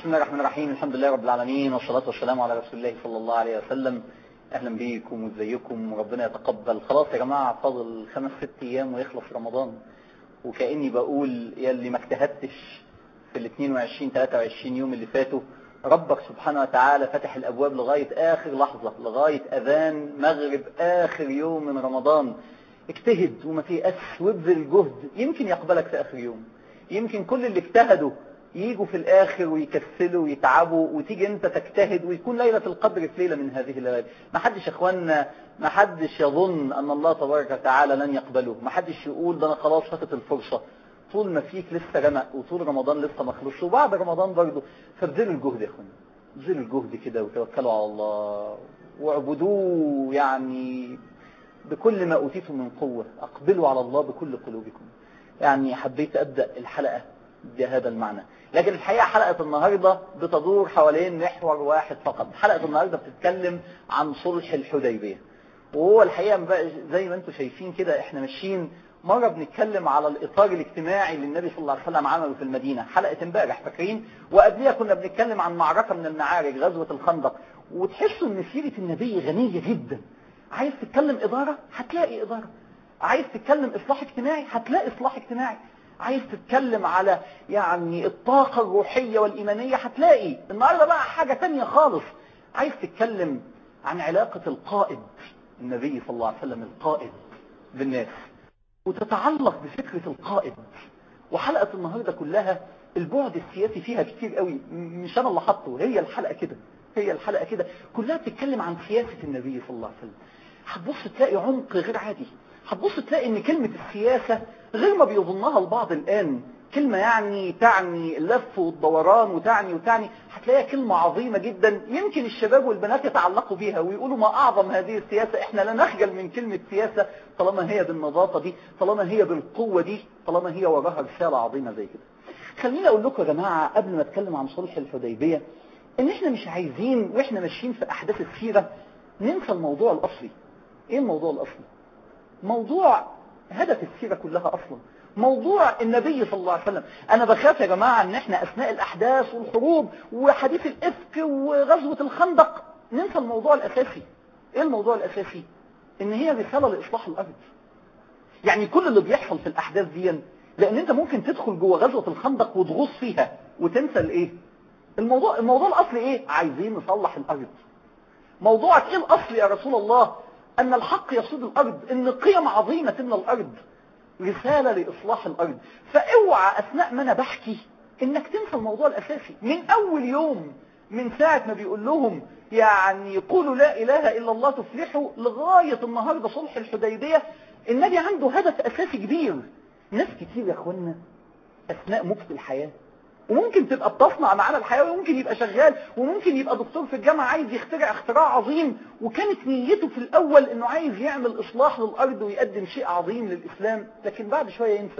بسم الله الرحمن الرحيم الحمد لله رب العالمين والصلاة والسلام على رسول الله صلى الله عليه وسلم أهلا بيكم وازيكم وربنا يتقبل خلاص يا جماعة فاضل خمس ست أيام ويخلص رمضان وكأني بقول يا اللي ما اجتهدتش في ال 22 23 يوم اللي فاتوا ربك سبحانه وتعالى فتح الأبواب لغاية آخر لحظة لغاية أذان مغرب آخر يوم من رمضان اجتهد وما تيأس وابذل جهد يمكن يقبلك في آخر يوم يمكن كل اللي اجتهدوا يجوا في الآخر ويكسلوا ويتعبوا وتيجي انت تجتهد ويكون ليلة القدر في ليلة من هذه الليالي ما حدش يا اخوانا ما حدش يظن ان الله تبارك وتعالى لن يقبله ما حدش يقول ده انا خلاص فاتت الفرصة طول ما فيك لسه رمق وطول رمضان لسه ما خلصش وبعد رمضان برضه فابذلوا الجهد يا اخوانا ابذلوا الجهد كده وتوكلوا على الله واعبدوه يعني بكل ما أوتيتم من قوة أقبلوا على الله بكل قلوبكم يعني حبيت أبدأ الحلقة بهذا المعنى لكن الحقيقة حلقة النهاردة بتدور حوالين محور واحد فقط حلقة النهاردة بتتكلم عن صلح الحديبية وهو الحقيقة بقى زي ما انتم شايفين كده احنا ماشيين مرة بنتكلم على الإطار الاجتماعي اللي النبي صلى الله عليه وسلم عمله في المدينة حلقة امبارح فاكرين وقبلها كنا بنتكلم عن معركة من المعارك غزوة الخندق وتحسوا ان سيرة النبي غنية جدا عايز تتكلم إدارة هتلاقي إدارة عايز تتكلم إصلاح اجتماعي هتلاقي إصلاح اجتماعي عايز تتكلم على يعني الطاقة الروحية والإيمانية هتلاقي النهاردة بقى حاجة تانية خالص عايز تتكلم عن علاقة القائد النبي صلى الله عليه وسلم القائد بالناس وتتعلق بفكرة القائد وحلقة النهاردة كلها البعد السياسي فيها كتير قوي مش أنا اللي حطه هي الحلقة كده هي الحلقة كده كلها بتتكلم عن سياسة النبي صلى الله عليه وسلم هتبص تلاقي عمق غير عادي هتبص تلاقي ان كلمة السياسة غير ما بيظنها البعض الآن كلمة يعني تعني اللف والدوران وتعني وتعني هتلاقيها كلمة عظيمة جدا يمكن الشباب والبنات يتعلقوا بيها ويقولوا ما أعظم هذه السياسة احنا لا نخجل من كلمة سياسة طالما هي بالنظافة دي طالما هي بالقوة دي طالما هي وراها رسالة عظيمة زي كده خليني أقول لكم يا جماعة قبل ما أتكلم عن صلح الحديبية ان احنا مش عايزين واحنا ماشيين في احداث السيرة ننسى الموضوع الاصلي ايه الموضوع الاصلي موضوع هدف السيرة كلها اصلا موضوع النبي صلى الله عليه وسلم انا بخاف يا جماعة ان احنا اثناء الاحداث والحروب وحديث الافك وغزوة الخندق ننسى الموضوع الاساسي ايه الموضوع الاساسي ان هي رسالة لاصلاح الارض يعني كل اللي بيحصل في الاحداث دي لان انت ممكن تدخل جوه غزوة الخندق وتغوص فيها وتنسى الايه الموضوع الموضوع الاصلي ايه عايزين نصلح الارض موضوعك ايه الاصلي يا رسول الله ان الحق يسود الارض ان قيم عظيمة تملى الارض رسالة لاصلاح الارض فاوعى اثناء ما انا بحكي انك تنسى الموضوع الاساسي من اول يوم من ساعة ما بيقول لهم يعني قولوا لا اله الا الله تفلحوا لغاية النهاردة صلح الحديبية النبي عنده هدف اساسي كبير ناس كتير يا اخوانا اثناء مكت الحياة وممكن تبقى بتصنع معانا الحياة وممكن يبقى شغال وممكن يبقى دكتور في الجامعة عايز يخترع اختراع عظيم وكانت نيته في الأول انه عايز يعمل إصلاح للأرض ويقدم شيء عظيم للإسلام لكن بعد شوية ينسى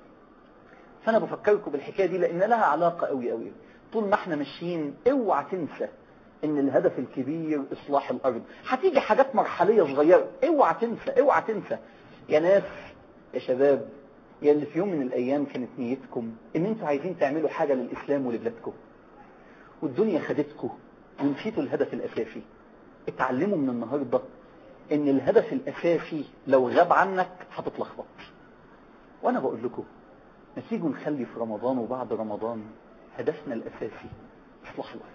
فأنا بفكركم بالحكاية دي لأن لها علاقة قوي قوي طول ما احنا ماشيين اوعى تنسى ان الهدف الكبير إصلاح الأرض هتيجي حاجات مرحلية صغيرة اوعى تنسى اوعى تنسى يا ناس يا شباب يا اللي في يوم من الأيام كانت نيتكم إن أنتوا عايزين تعملوا حاجة للإسلام ولبلادكم والدنيا خدتكم ونسيتوا الهدف الأساسي اتعلموا من النهاردة إن الهدف الأساسي لو غاب عنك هتتلخبط وأنا بقول لكم ما تيجوا نخلي في رمضان وبعد رمضان هدفنا الأساسي إصلاح الأرض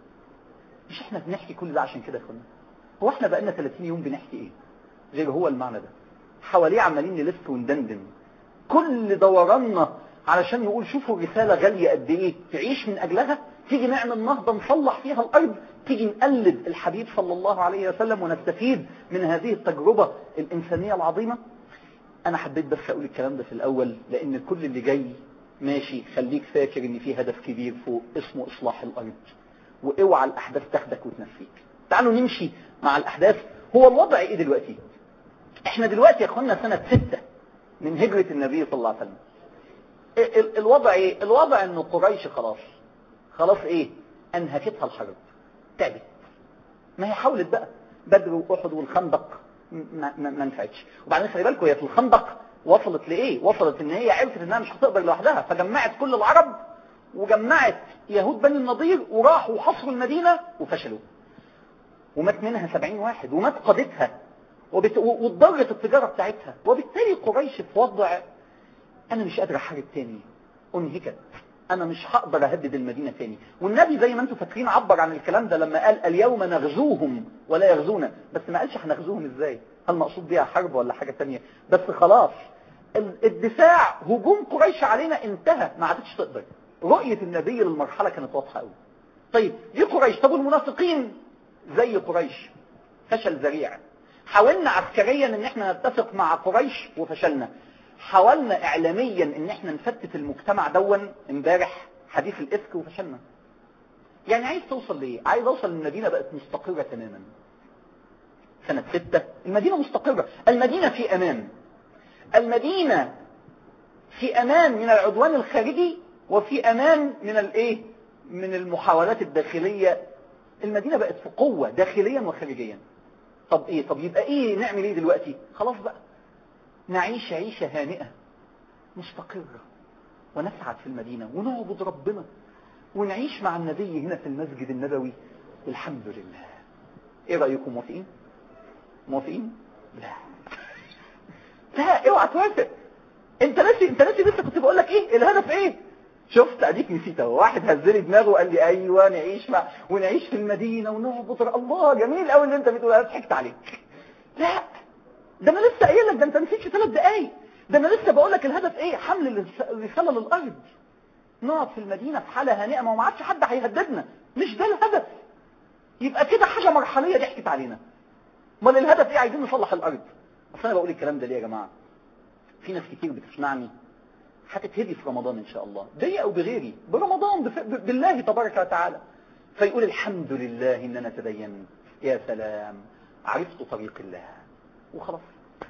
مش احنا بنحكي كل ده عشان كده يا اخوانا هو احنا بقالنا 30 يوم بنحكي ايه غير هو المعنى ده حواليه عمالين نلف وندندن كل دوراننا علشان نقول شوفوا الرسالة غالية قد ايه تعيش من اجلها تيجي نعمل نهضة نصلح فيها الارض تيجي نقلد الحبيب صلى الله عليه وسلم ونستفيد من هذه التجربة الانسانية العظيمة انا حبيت بس اقول الكلام ده في الاول لان كل اللي جاي ماشي خليك فاكر ان في هدف كبير فوق اسمه اصلاح الارض واوعى الاحداث تاخدك وتنسيك تعالوا نمشي مع الاحداث هو الوضع ايه دلوقتي احنا دلوقتي يا اخوانا سنة ستة من هجرة النبي صلى الله عليه وسلم ال- الوضع ايه الوضع ان قريش خلاص خلاص ايه انهكتها الحرب تعبت ما هي حاولت بقى بدر واحد والخندق ما, ما, ما نفعتش وبعدين خلي بالكم هي في الخندق وصلت لايه وصلت ان هي عرفت انها مش هتقدر لوحدها فجمعت كل العرب وجمعت يهود بني النضير وراحوا وحصروا المدينة وفشلوا ومات منها سبعين واحد ومات قادتها وبت... واتضرت التجارة بتاعتها وبالتالي قريش في وضع انا مش قادر احارب تاني انهكت انا مش هقدر اهدد المدينة تاني والنبي زي ما انتم فاكرين عبر عن الكلام ده لما قال اليوم نغزوهم ولا يغزونا بس ما قالش هنغزوهم ازاي هل مقصود بيها حرب ولا حاجة تانية بس خلاص الدفاع هجوم قريش علينا انتهى ما عادتش تقدر رؤية النبي للمرحلة كانت واضحة قوي طيب دي قريش طب المنافقين زي قريش فشل ذريع حاولنا عسكريا ان احنا نتفق مع قريش وفشلنا حاولنا اعلاميا ان احنا نفتت المجتمع دون امبارح حديث الافك وفشلنا يعني عايز توصل ليه عايز اوصل المدينة بقت مستقرة تماما سنة ستة المدينة مستقرة المدينة في امان المدينة في امان من العدوان الخارجي وفي امان من الايه من المحاولات الداخلية المدينة بقت في قوة داخليا وخارجيا طب ايه طب يبقى ايه نعمل ايه دلوقتي خلاص بقى نعيش عيشة هانئة مستقرة ونسعد في المدينة ونعبد ربنا ونعيش مع النبي هنا في المسجد النبوي الحمد لله ايه رأيكم موافقين موافقين لا لا اوعى توافق انت ناسي انت ناسي لسه كنت بقول لك ايه الهدف ايه شفت اديك نسيت اهو واحد هزلي دماغه وقال لي ايوه نعيش مع ونعيش في المدينة ونعبد الله جميل قوي اللي انت بتقول انا ضحكت عليك لا ده انا لسه قايل لك ده انت نسيت في ثلاث دقايق ده انا لسه بقول لك الهدف ايه حمل الرساله للارض نقعد في المدينه في حاله هانئه ما هو ما عادش حد هيهددنا مش ده الهدف يبقى كده حاجه مرحليه ضحكت علينا امال الهدف ايه عايزين نصلح الارض اصل انا بقول الكلام ده ليه يا جماعه في ناس كتير بتسمعني هتتهدي في رمضان ان شاء الله بيا او بغيري برمضان بف... بالله تبارك وتعالى فيقول الحمد لله ان انا تدينت يا سلام عرفت طريق الله وخلاص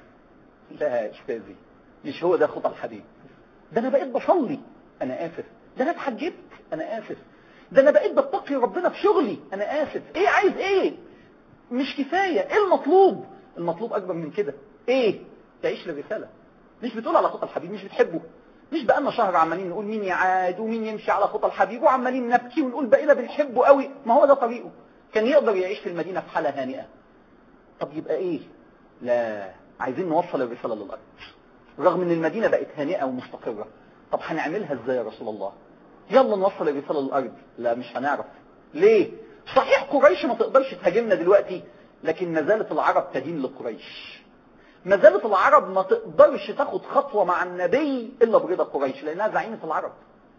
لا يا استاذي مش هو ده خطى الحديث ده انا بقيت بصلي انا اسف ده انا اتحجبت انا اسف ده انا بقيت بتقي ربنا في شغلي انا اسف ايه عايز ايه مش كفاية ايه المطلوب المطلوب اكبر من كده ايه تعيش للرسالة مش بتقول على خطى الحبيب مش بتحبه مش بقالنا شهر عمالين نقول مين يعاد ومين يمشي على خطى الحبيب وعمالين نبكي ونقول بقينا بنحبه قوي ما هو ده طريقه كان يقدر يعيش في المدينة في حالة هانئة طب يبقى ايه لا عايزين نوصل الرسالة للأرض رغم ان المدينة بقت هانئة ومستقرة طب هنعملها ازاي يا رسول الله يلا نوصل الرسالة للأرض لا مش هنعرف ليه صحيح قريش ما تقدرش تهاجمنا دلوقتي لكن ما زالت العرب تدين لقريش ما زالت العرب ما تقدرش تاخد خطوة مع النبي إلا برضا قريش لأنها زعيمة العرب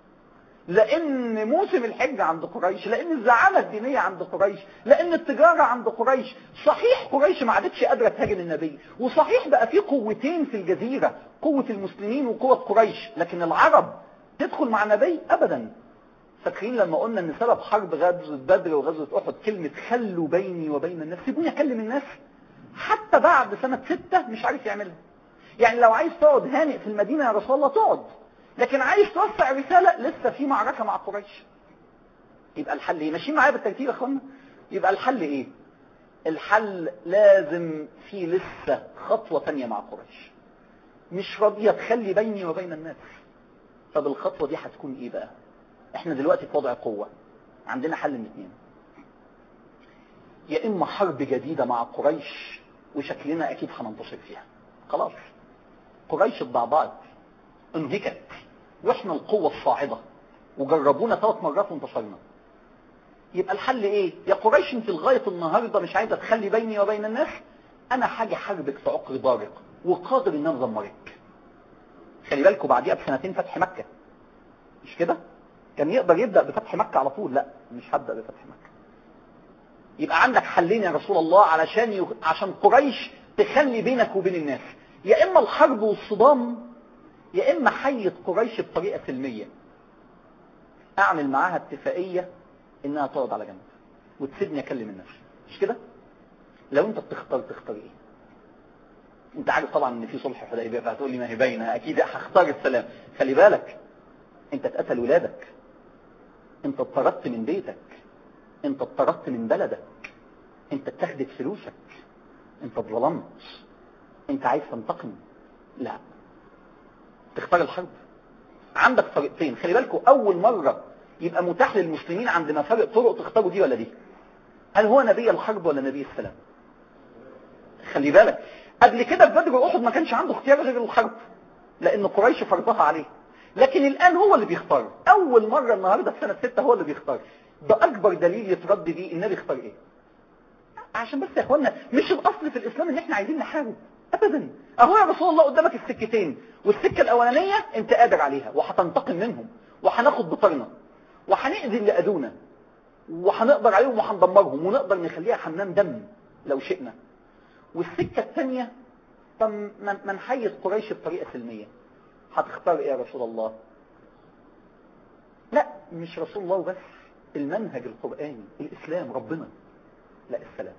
لأن موسم الحج عند قريش لأن الزعامة الدينية عند قريش لأن التجارة عند قريش صحيح قريش ما عادتش قادرة تهاجم النبي وصحيح بقى في قوتين في الجزيرة قوة المسلمين وقوة قريش لكن العرب تدخل مع النبي أبدا فاكرين لما قلنا ان سبب حرب غزوة بدر وغزوة احد كلمة خلوا بيني وبين الناس سيبوني اكلم الناس حتى بعد سنة ستة مش عارف يعملها يعني لو عايز تقعد هانئ في المدينة يا رسول الله تقعد لكن عايز توسع رسالة لسه في معركة مع قريش يبقى الحل ايه ماشيين معايا بالترتيب يا اخوانا يبقى الحل ايه الحل لازم في لسه خطوة تانية مع قريش مش راضية تخلي بيني وبين الناس طب الخطوة دي هتكون ايه بقى احنا دلوقتي في وضع قوة عندنا حل من اتنين يا اما حرب جديدة مع قريش وشكلنا اكيد هننتصر فيها خلاص قريش اتضعضعت انهكت واحنا القوة الصاعدة وجربونا ثلاث مرات وانتصرنا يبقى الحل ايه يا قريش انت لغاية النهاردة مش عايزة تخلي بيني وبين الناس انا حاجة حربك في عقر ضارق وقادر ان انا ادمرك خلي بالكم بعديها بسنتين فتح مكة مش كده كان يقدر يبدأ بفتح مكة على طول لا مش هبدأ بفتح مكة يبقى عندك حلين يا رسول الله علشان ي... عشان قريش تخلي بينك وبين الناس يا اما الحرب والصدام يا اما حية قريش بطريقة سلمية اعمل معاها اتفاقية انها تقعد على جنب وتسيبني اكلم الناس مش كده لو انت بتختار تختار ايه انت عارف طبعا ان في صلح حديبيه فهتقول لي ما هي باينه اكيد هختار السلام خلي بالك انت اتقتل ولادك انت اتطردت من بيتك انت اتطردت من بلدك انت اتخذت فلوسك انت اتظلمت انت عايز تنتقم لا تختار الحرب عندك طريقتين خلي بالكم اول مرة يبقى متاح للمسلمين عند مفارق طرق تختاروا دي ولا دي هل هو نبي الحرب ولا نبي السلام خلي بالك قبل كده في بدر واحد ما كانش عنده اختيار غير الحرب لان قريش فرضها عليه لكن الان هو اللي بيختار اول مرة النهاردة في سنة ستة هو اللي بيختار ده اكبر دليل يترد بيه النبي اختار ايه عشان بس يا اخوانا مش الاصل في الاسلام ان احنا عايزين نحارب ابدا اهو يا رسول الله قدامك السكتين والسكة الاولانية انت قادر عليها وهتنتقم منهم وهناخد بطرنا وهنأذي اللي اذونا وهنقدر عليهم وهندمرهم ونقدر نخليها حمام دم لو شئنا والسكة الثانية طب ما نحيز قريش بطريقة سلمية هتختار ايه يا رسول الله لا مش رسول الله بس المنهج القرآني الإسلام ربنا لا السلام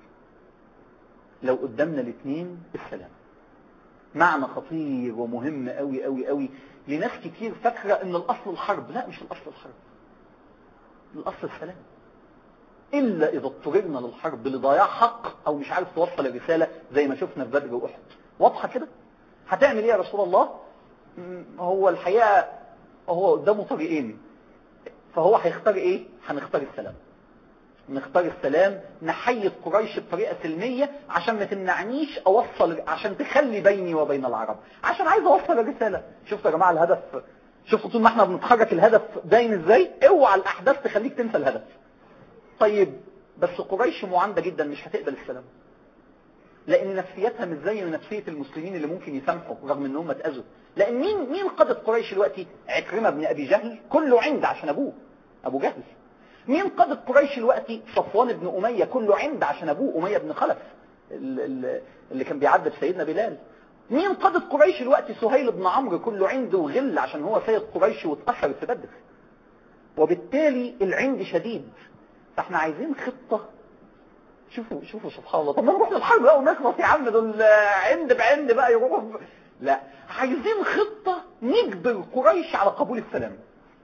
لو قدامنا الاثنين السلام معنى خطير ومهم قوي قوي قوي لناس كتير فاكرة ان الاصل الحرب لا مش الاصل الحرب الاصل السلام الا اذا اضطررنا للحرب لضياع حق او مش عارف توصل الرسالة زي ما شفنا في بدر واحد واضحة كده هتعمل ايه يا رسول الله هو الحقيقة هو قدامه طريقين فهو هيختار ايه هنختار السلام نختار السلام نحيد قريش بطريقة سلمية عشان ما تمنعنيش اوصل عشان تخلي بيني وبين العرب عشان عايز اوصل الرسالة شفتوا يا جماعة الهدف شفتوا طول ما احنا بنتحرك الهدف باين ازاي اوعى الاحداث تخليك تنسى الهدف طيب بس قريش معاندة جدا مش هتقبل السلام لان نفسيتها مش زي نفسية المسلمين اللي ممكن يسامحوا رغم انهم اتأذوا لان مين مين قادة قريش دلوقتي عكرمة بن ابي جهل كله عند عشان ابوه ابو جهل مين قادة قريش دلوقتي صفوان بن امية كله عند عشان ابوه امية بن خلف اللي كان بيعذب سيدنا بلال مين قادة قريش دلوقتي سهيل بن عمرو كله عند وغل عشان هو سيد قريش واتأثر في بدر وبالتالي العند شديد فاحنا عايزين خطة شوفوا شوفوا سبحان الله طب ما نروح للحرب بقى ونخلص يا عم دول عند بعند بقى يروحوا لا عايزين خطة نجبر قريش على قبول السلام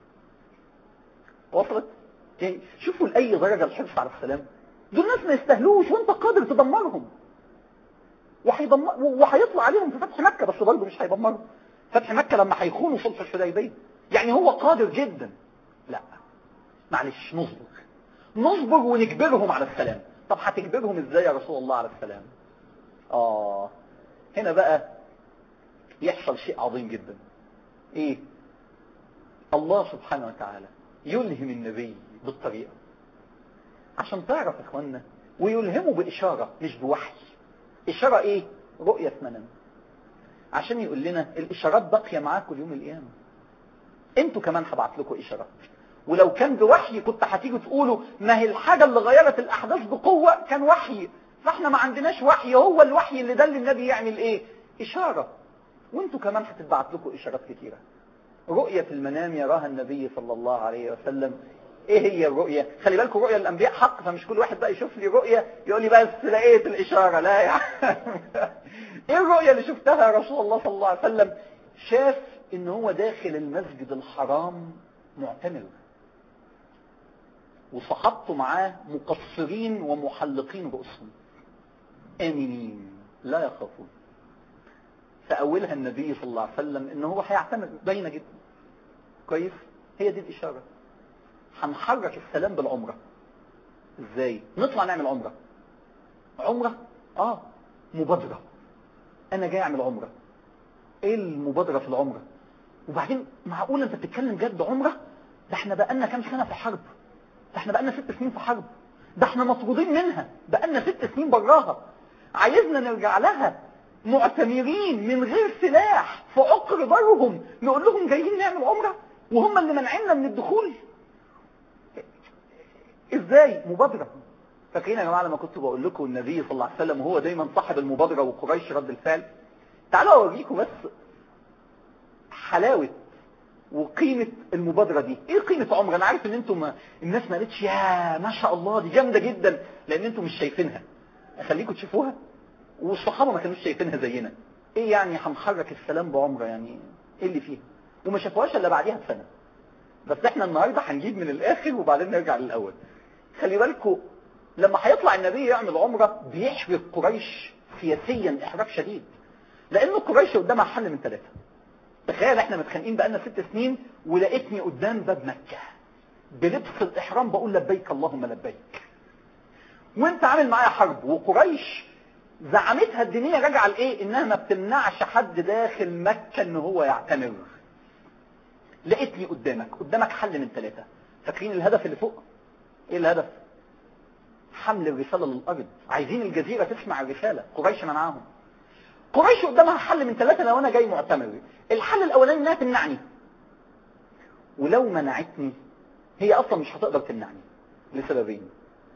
وصلت يعني شوفوا لأي درجة الحرص على السلام دول ناس ما يستاهلوش وانت قادر تدمرهم وهيدمر وهيطلع عليهم في فتح مكة بس برضه مش هيدمرهم فتح مكة لما هيخونوا صلح الحديبية يعني هو قادر جدا لا معلش نصبر نصبر ونجبرهم على السلام طب هتجبرهم ازاي يا رسول الله على السلام اه هنا بقى يحصل شيء عظيم جدا ايه الله سبحانه وتعالى يلهم النبي بالطريقة عشان تعرف يا اخوانا ويلهمه بإشارة مش بوحي إشارة ايه رؤية في منام عشان يقول لنا الإشارات باقية معاكم اليوم القيامة انتوا كمان هبعت لكم إشارات ولو كان بوحي كنت هتيجوا تقولوا ما هي الحاجة اللي غيرت الأحداث بقوة كان وحي فاحنا ما عندناش وحي هو الوحي اللي دل النبي يعمل ايه إشارة وانتوا كمان هتتبعت لكم إشارات كتيرة رؤية في المنام يراها النبي صلى الله عليه وسلم ايه هي الرؤية خلي بالكم رؤية الانبياء حق فمش كل واحد بقى يشوف لي رؤية يقول لي بس لقيت الاشارة لا يا ايه الرؤية اللي شفتها يا رسول الله صلى الله عليه وسلم شاف ان هو داخل المسجد الحرام معتمر وصحبته معاه مقصرين ومحلقين رؤوسهم امنين لا يخافون فأولها النبي صلى الله عليه وسلم ان هو هيعتمر باينه جدا كويس هي دي الإشارة هنحرك السلام بالعمرة ازاي نطلع نعمل عمرة عمرة اه مبادرة انا جاي اعمل عمرة ايه المبادرة في العمرة وبعدين معقول انت بتتكلم جد عمرة ده احنا بقالنا كام سنة في حرب ده احنا بقالنا ست سنين في حرب ده احنا مطرودين منها بقالنا ست سنين براها عايزنا نرجع لها معتمرين من غير سلاح في عقر دارهم نقول لهم جايين نعمل عمرة وهم اللي منعنا من الدخول ازاي مبادرة فاكرين يا جماعة لما كنت بقول لكم النبي صلى الله عليه وسلم هو دايما صاحب المبادرة وقريش رد الفعل تعالوا اوريكم بس حلاوة وقيمة المبادرة دي ايه قيمة عمر انا عارف ان انتم الناس ما قالتش يا ما شاء الله دي جامدة جدا لان انتم مش شايفينها اخليكم تشوفوها والصحابة ما كانوش شايفينها زينا ايه يعني هنحرك السلام بعمرة يعني ايه اللي فيها وما شافوهاش الا بعديها بسنة بس احنا النهاردة هنجيب من الاخر وبعدين نرجع للاول خلي بالكم لما هيطلع النبي يعمل عمرة بيحرق قريش سياسيا احراق شديد لان قريش قدامها حل من ثلاثة تخيل احنا متخانقين بقالنا ست سنين ولقيتني قدام باب مكة بلبس الاحرام بقول لبيك اللهم لبيك وانت عامل معايا حرب وقريش زعمتها الدينيه راجعه لايه انها ما بتمنعش حد داخل مكه ان هو يعتمر لقيتني قدامك قدامك حل من ثلاثه فاكرين الهدف اللي فوق ايه الهدف حمل الرساله للارض عايزين الجزيره تسمع الرساله قريش منعاهم قريش قدامها حل من ثلاثه لو انا جاي معتمر الحل الاولاني انها تمنعني ولو منعتني هي اصلا مش هتقدر تمنعني لسببين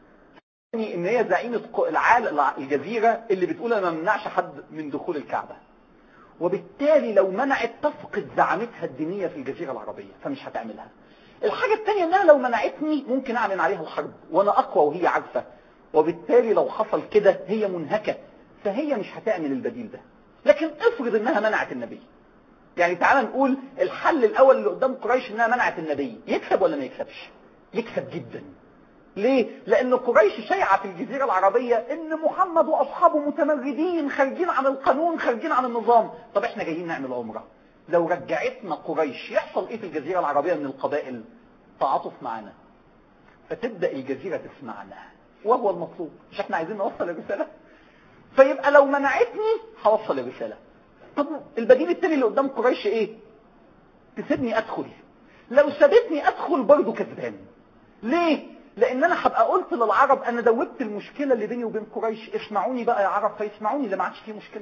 ان هي زعيمة العالم الجزيرة اللي بتقول انا ما منعش حد من دخول الكعبة وبالتالي لو منعت تفقد زعامتها الدينية في الجزيرة العربية فمش هتعملها الحاجة الثانية انها لو منعتني ممكن اعلن عليها الحرب وانا اقوى وهي عارفة وبالتالي لو حصل كده هي منهكة فهي مش هتعمل البديل ده لكن افرض انها منعت النبي يعني تعال نقول الحل الاول اللي قدام قريش انها منعت النبي يكسب ولا ما يكسبش يكسب جدا ليه لان قريش شايعة في الجزيرة العربية ان محمد واصحابه متمردين خارجين عن القانون خارجين عن النظام طب احنا جايين نعمل عمرة لو رجعتنا قريش يحصل ايه في الجزيرة العربية من القبائل تعاطف معنا فتبدأ الجزيرة تسمعنا وهو المطلوب مش احنا عايزين نوصل الرسالة فيبقى لو منعتني هوصل الرسالة طب البديل التاني اللي قدام قريش ايه تسيبني ادخل لو سابتني ادخل برضه كسبان ليه لان انا هبقى قلت للعرب انا دوبت المشكلة اللي بيني وبين قريش اسمعوني بقى يا عرب فيسمعوني اللي ما عادش فيه مشكلة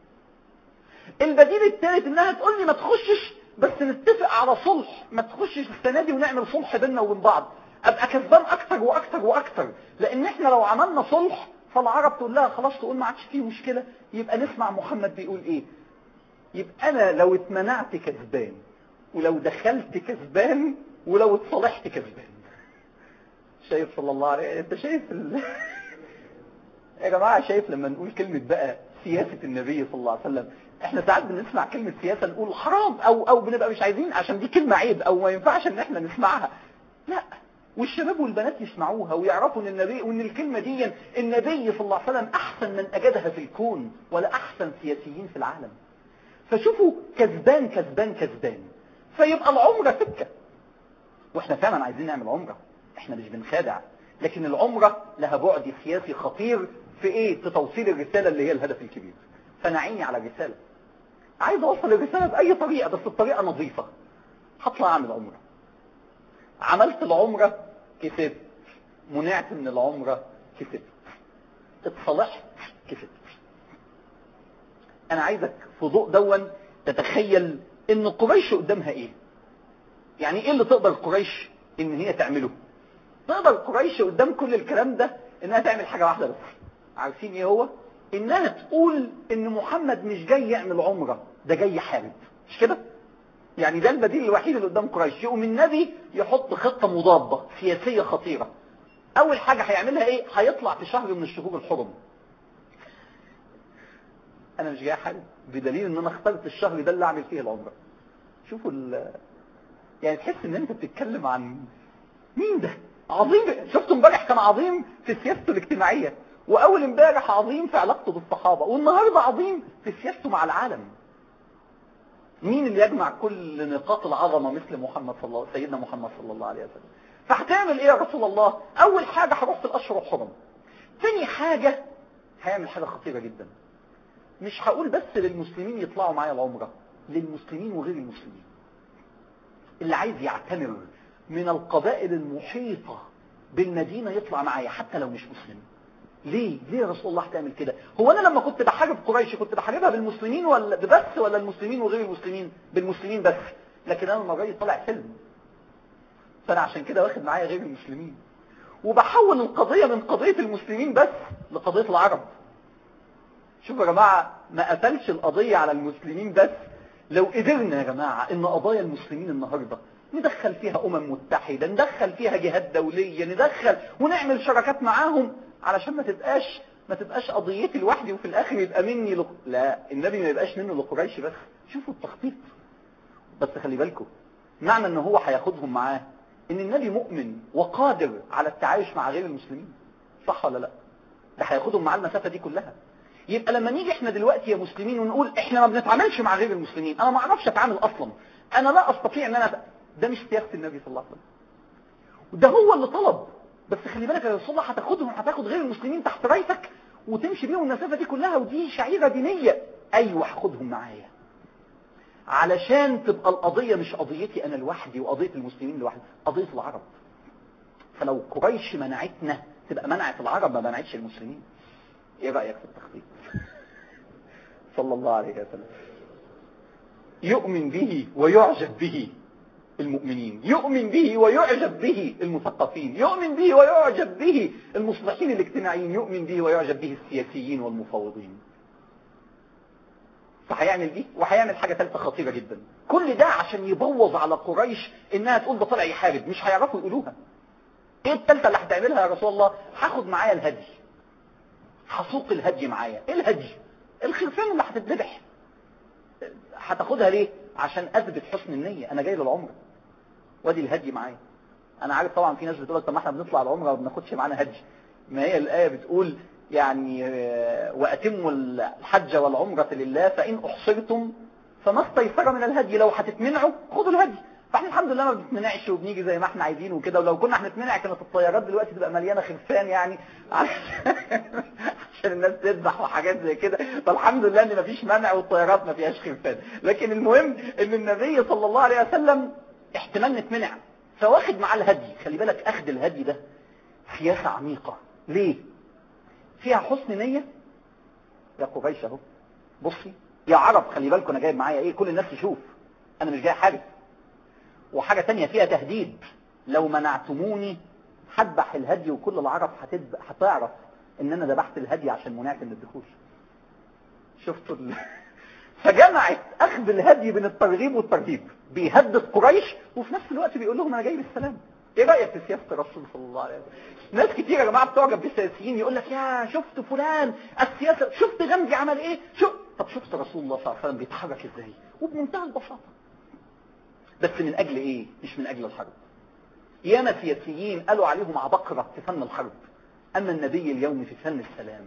البديل الثالث انها تقول لي ما تخشش بس نتفق على صلح ما تخشش السنة دي ونعمل صلح بيننا وبين بعض ابقى كسبان اكتر واكتر واكتر لان احنا لو عملنا صلح فالعرب تقول لها خلاص تقول ما عادش فيه مشكلة يبقى نسمع محمد بيقول ايه يبقى انا لو اتمنعت كسبان ولو دخلت كسبان ولو اتصالحت كسبان شايف صلى الله عليه انت شايف ال... يا جماعة شايف لما نقول كلمة بقى سياسة النبي صلى الله عليه وسلم احنا ساعات بنسمع كلمة سياسة نقول حرام او او بنبقى مش عايزين عشان دي كلمة عيب او ما ينفعش ان احنا نسمعها لا والشباب والبنات يسمعوها ويعرفوا ان النبي وان الكلمة دي النبي صلى الله عليه وسلم احسن من اجدها في الكون ولا احسن سياسيين في العالم فشوفوا كسبان كسبان كسبان فيبقى العمرة سكة واحنا فعلا عايزين نعمل عمرة احنا مش بنخادع لكن العمرة لها بعد سياسي خطير في ايه في توصيل الرسالة اللي هي الهدف الكبير فانا عيني على الرسالة عايز اوصل الرسالة باي طريقة بس الطريقة نظيفة هطلع اعمل عمرة عملت العمرة كسبت منعت من العمرة كسبت اتصلحت كسبت انا عايزك في ضوء دون تتخيل ان قريش قدامها ايه يعني ايه اللي تقدر قريش ان هي تعمله تقدر قريش قدام كل الكلام ده انها تعمل حاجة واحدة بس عارفين ايه هو انها تقول ان محمد مش جاي يعمل عمرة ده جاي يحارب مش كده يعني ده البديل الوحيد اللي قدام قريش يقوم النبي يحط خطة مضادة سياسية خطيرة اول حاجة هيعملها ايه هيطلع في شهر من الشهور الحرم انا مش جاي احارب بدليل ان انا اخترت الشهر ده اللي اعمل فيه العمرة شوفوا ال يعني تحس ان انت بتتكلم عن مين ده عظيم شفتوا امبارح كان عظيم في سياسته الاجتماعية واول امبارح عظيم في علاقته بالصحابة والنهاردة عظيم في سياسته مع العالم مين اللي يجمع كل نقاط العظمة مثل محمد صلى الله سيدنا محمد صلى الله عليه وسلم فهتعمل ايه يا رسول الله اول حاجة هروح في الاشهر الحرم تاني حاجة هيعمل حاجة خطيرة جدا مش هقول بس للمسلمين يطلعوا معايا العمرة للمسلمين وغير المسلمين اللي عايز يعتمر من القبائل المحيطة بالمدينة يطلع معايا حتى لو مش مسلم ليه ليه يا رسول الله هتعمل كده هو انا لما كنت بحارب قريش كنت بحاربها بالمسلمين ولا بس ولا المسلمين وغير المسلمين بالمسلمين بس لكن انا المره دي طالع سلم فانا عشان كده واخد معايا غير المسلمين وبحول القضية من قضية المسلمين بس لقضية العرب شوفوا يا جماعة ما قتلش القضية على المسلمين بس لو قدرنا يا جماعة ان قضايا المسلمين النهاردة ندخل فيها امم متحدة ندخل فيها جهات دولية ندخل ونعمل شراكات معاهم علشان ما تبقاش ما تبقاش قضيتي لوحدي وفي الاخر يبقى مني لق... لا النبي ما يبقاش منه لقريش بس شوفوا التخطيط بس خلي بالكم معنى ان هو هياخدهم معاه ان النبي مؤمن وقادر على التعايش مع غير المسلمين صح ولا لا ده هياخدهم معاه المسافة دي كلها يبقى لما نيجي احنا دلوقتي يا مسلمين ونقول احنا ما بنتعاملش مع غير المسلمين انا ما اعرفش اتعامل اصلا انا لا استطيع ان انا ده مش سياسة النبي صلى الله عليه وسلم ده هو اللي طلب بس خلي بالك يا رسول الله هتاخدهم هتاخد غير المسلمين تحت رايتك وتمشي بيهم المسافه دي كلها ودي شعيره دينيه ايوه هاخدهم معايا علشان تبقى القضيه مش قضيتي انا لوحدي وقضيه المسلمين لوحدي قضيه العرب فلو قريش منعتنا تبقى منعت العرب ما منعتش المسلمين ايه رايك في التخطيط صلى الله عليه وسلم يؤمن به ويعجب به المؤمنين يؤمن به ويعجب به المثقفين يؤمن به ويعجب به المصلحين الاجتماعيين يؤمن به ويعجب به السياسيين والمفوضين فهيعمل دي وهيعمل حاجة ثالثة خطيرة جدا كل ده عشان يبوظ على قريش انها تقول ده طلع يحارب مش هيعرفوا يقولوها ايه الثالثة اللي هتعملها يا رسول الله هاخد معايا الهدي هسوق الهدي معايا ايه الهدي الخرفان اللي هتتذبح هتاخدها ليه عشان اثبت حسن النية انا جاي للعمرة وادي الهدي معايا انا عارف طبعا في ناس بتقول لك طب ما احنا بنطلع العمرة وما بناخدش معانا هدي ما هي الايه بتقول يعني واتموا الحج والعمرة لله فان احصرتم فما استيسر من الهدي لو هتتمنعوا خدوا الهدي فاحنا الحمد لله ما بنتمنعش وبنيجي زي ما احنا عايزين وكده ولو كنا هنتمنع كانت الطيارات دلوقتي تبقى مليانه خرفان يعني عشان الناس تذبح وحاجات زي كده فالحمد لله ان مفيش منع والطيارات ما فيهاش خرفان لكن المهم ان النبي صلى الله عليه وسلم احتمال نتمنع فواخد معاه الهدي خلي بالك اخد الهدي ده سياسه عميقه ليه فيها حسن نيه يا قريش اهو بصي يا عرب خلي بالكم انا جايب معايا ايه كل الناس تشوف انا مش جاي حارب وحاجة تانية فيها تهديد لو منعتموني هذبح الهدي وكل العرب هتدب... هتعرف ان انا ذبحت الهدي عشان منعت من الدخول شفتوا ال... فجمعت اخذ الهدي بين الترغيب والترهيب بيهدد قريش وفي نفس الوقت بيقول لهم انا جاي بالسلام ايه رايك في سياسه الرسول صلى الله عليه وسلم ناس كتير يا جماعه بتعجب بالسياسيين يقول لك يا شفت فلان السياسه شفت غمزي عمل ايه شوف طب شفت رسول الله صلى الله عليه وسلم بيتحرك ازاي وبمنتهى البساطه بس من اجل ايه مش من اجل الحرب ياما سياسيين قالوا عليهم عبقرة في فن الحرب اما النبي اليوم في فن السلام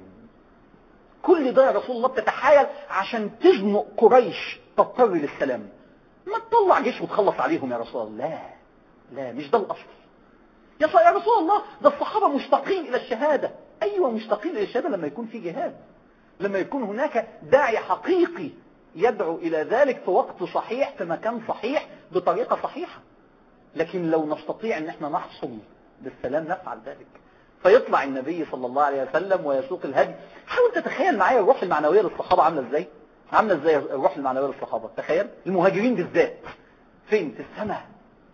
كل ده يا رسول الله بتتحايل عشان تزنق قريش تضطر للسلام ما تطلع جيش وتخلص عليهم يا رسول الله لا لا مش ده الاصل يا يا رسول الله ده الصحابة مشتاقين الى الشهادة ايوه مشتاقين الى الشهادة لما يكون في جهاد لما يكون هناك داعي حقيقي يدعو إلى ذلك في وقت صحيح في مكان صحيح بطريقة صحيحة لكن لو نستطيع ان احنا نحصل بالسلام نفعل ذلك فيطلع النبي صلى الله عليه وسلم ويسوق الهدي حاول تتخيل معايا الروح المعنوية للصحابة عاملة ازاي عاملة ازاي الروح المعنوية للصحابة تخيل المهاجرين بالذات فين في السماء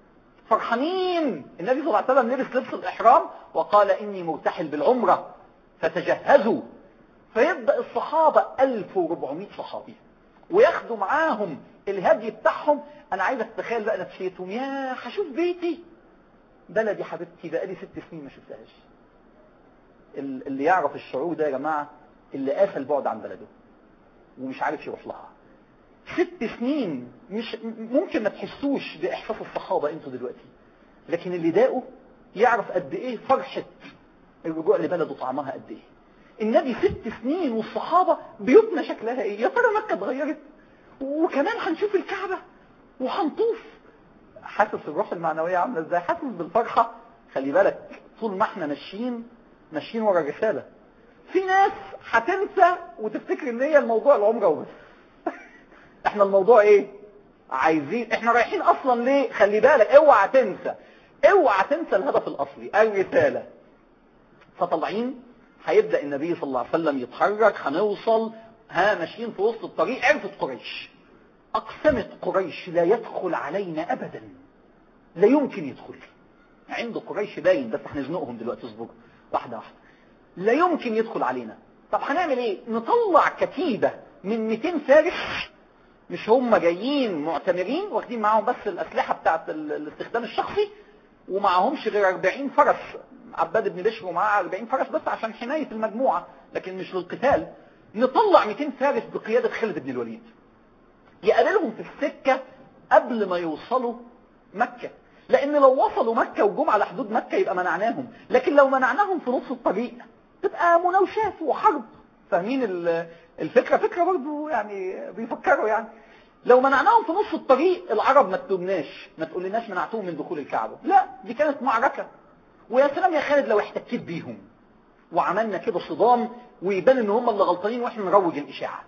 فرحانين النبي صلى الله عليه وسلم لبس لبس الإحرام وقال إني مرتحل بالعمرة فتجهزوا فيبدأ الصحابة 1400 صحابي وياخدوا معاهم الهدي بتاعهم انا عايز اتخيل بقى نفسيتهم يا هشوف بيتي بلدي حبيبتي بقى لي ست سنين ما شفتهاش اللي يعرف الشعور ده يا جماعة اللي قاسى البعد عن بلده ومش عارف يروح لها ست سنين مش ممكن ما تحسوش باحساس الصحابة انتوا دلوقتي لكن اللي داقوا يعرف قد ايه فرحة الرجوع لبلده طعمها قد ايه النبي ست سنين والصحابة بيوتنا شكلها ايه يا ترى مكة اتغيرت وكمان هنشوف الكعبة وهنطوف حاسس الروح المعنوية عاملة ازاي حاسس بالفرحة خلي بالك طول ما احنا ماشيين ماشيين ورا رسالة في ناس هتنسى وتفتكر ان هي الموضوع العمرة وبس احنا الموضوع ايه عايزين احنا رايحين اصلا ليه خلي بالك اوعى تنسى اوعى تنسى الهدف الاصلي الرسالة فطالعين هيبدأ النبي صلى الله عليه وسلم يتحرك هنوصل ها ماشيين في وسط الطريق عرفت قريش اقسمت قريش لا يدخل علينا ابدا لا يمكن يدخل عنده قريش باين بس هنزنقهم دلوقتي اصبروا واحدة واحدة لا يمكن يدخل علينا طب هنعمل ايه نطلع كتيبة من 200 فارس مش هم جايين معتمرين واخدين معاهم بس الاسلحة بتاعت الاستخدام الشخصي ومعهمش غير 40 فرس عباد بن بشر ومعاه 40 فرس بس عشان حماية المجموعة لكن مش للقتال نطلع 200 فارس بقيادة خالد بن الوليد يقابلهم في السكة قبل ما يوصلوا مكة لان لو وصلوا مكة وجم على حدود مكة يبقى منعناهم لكن لو منعناهم في نص الطريق تبقى مناوشات وحرب فاهمين الفكرة فكرة برضو يعني بيفكروا يعني لو منعناهم في نص الطريق العرب ما تلومناش ما تقولناش منعتوهم من دخول الكعبة لا دي كانت معركة ويا سلام يا خالد لو احتكيت بيهم وعملنا كده صدام ويبان ان هم اللي غلطانين واحنا نروج الاشاعه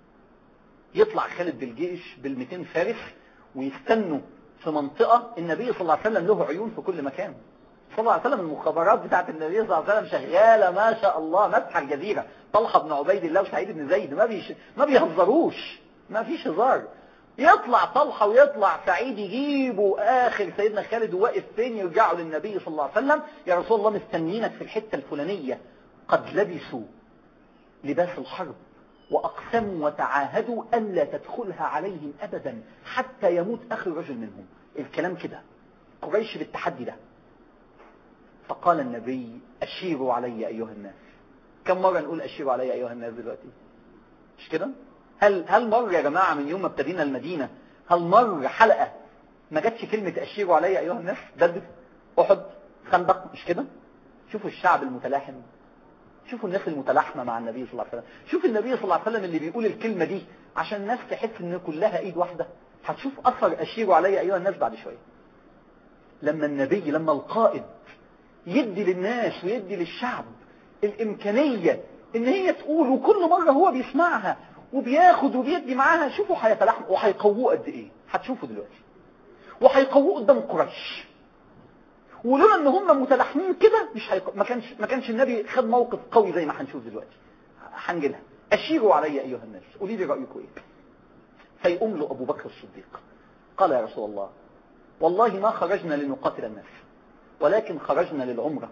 يطلع خالد بالجيش بال200 فارس ويستنوا في منطقة النبي صلى الله عليه وسلم له عيون في كل مكان صلى الله عليه وسلم المخابرات بتاعت النبي صلى الله عليه وسلم شغالة ما شاء الله مسحة الجزيرة طلحة بن عبيد الله وسعيد بن زيد ما, بيش ما بيهزروش ما فيش هزار يطلع طلحة ويطلع سعيد يجيبوا آخر سيدنا خالد وواقف فين يرجعوا للنبي صلى الله عليه وسلم يا رسول الله مستنيينك في الحتة الفلانية قد لبسوا لباس الحرب وأقسموا وتعاهدوا ألا تدخلها عليهم أبدا حتى يموت آخر رجل منهم الكلام كده قريش بالتحدي ده فقال النبي أشيروا علي أيها الناس كم مرة نقول أشيروا علي أيها الناس دلوقتي مش كده هل هل مر يا جماعة من يوم ما ابتدينا المدينة هل مر حلقة ما جاتش كلمة أشيروا علي أيها الناس دلدل أحد خندق مش كده شوفوا الشعب المتلاحم شوفوا الناس المتلاحمة مع النبي صلى الله عليه وسلم شوف النبي صلى الله عليه وسلم اللي بيقول الكلمة دي عشان الناس تحس ان كلها ايد واحدة هتشوف اثر اشيروا علي ايها الناس بعد شوية لما النبي لما القائد يدي للناس ويدي للشعب الامكانية ان هي تقول وكل مرة هو بيسمعها وبياخد وبيدي معاها شوفوا هيتلاحموا وهيقووه قد ايه هتشوفوا دلوقتي وهيقووه قدام قريش ولولا ان هم متلاحمين كده مش هيق... ما كانش ما كانش النبي خد موقف قوي زي ما هنشوف دلوقتي هنجيلها اشيروا علي ايها الناس قولي لي رايكم ايه فيقوم له ابو بكر الصديق قال يا رسول الله والله ما خرجنا لنقاتل الناس ولكن خرجنا للعمره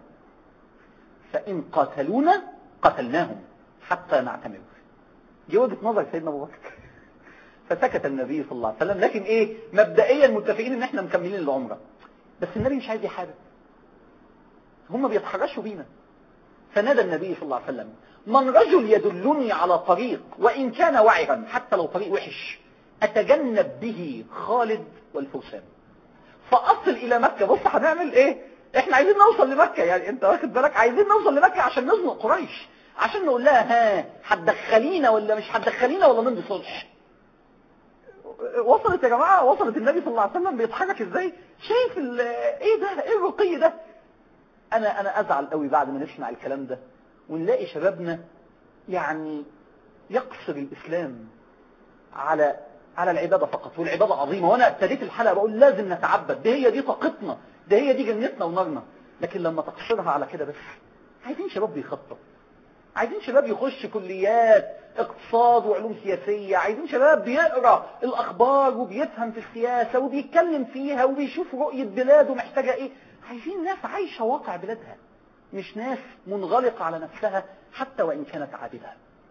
فان قاتلونا قتلناهم حتى نعتمر دي وجهه نظر سيدنا ابو بكر فسكت النبي صلى الله عليه وسلم لكن ايه مبدئيا متفقين ان احنا مكملين العمره بس النبي مش عايز يحارب هم بيتحرشوا بينا فنادى النبي صلى الله عليه وسلم من رجل يدلني على طريق وإن كان وعرا حتى لو طريق وحش أتجنب به خالد والفرسان فأصل إلى مكة بص هنعمل إيه إحنا عايزين نوصل لمكة يعني أنت واخد بالك عايزين نوصل لمكة عشان نزنق قريش عشان نقول لها ها هتدخلينا ولا مش هتدخلينا ولا نمضي صلح وصلت يا جماعة وصلت النبي صلى الله عليه وسلم بيتحرك ازاي شايف ايه ده ايه الرقي ده انا انا ازعل قوي بعد ما نسمع الكلام ده ونلاقي شبابنا يعني يقصر الاسلام على على العبادة فقط والعبادة عظيمة وانا ابتديت الحلقة بقول لازم نتعبد دي هي دي طاقتنا دي هي دي جنتنا ونارنا لكن لما تقصرها على كده بس عايزين شباب بيخطط عايزين شباب يخش كليات اقتصاد وعلوم سياسية عايزين شباب بيقرأ الأخبار وبيفهم في السياسة وبيتكلم فيها وبيشوف رؤية بلاده محتاجة ايه عايزين ناس عايشة واقع بلادها مش ناس منغلقة على نفسها حتى وإن كانت عابدة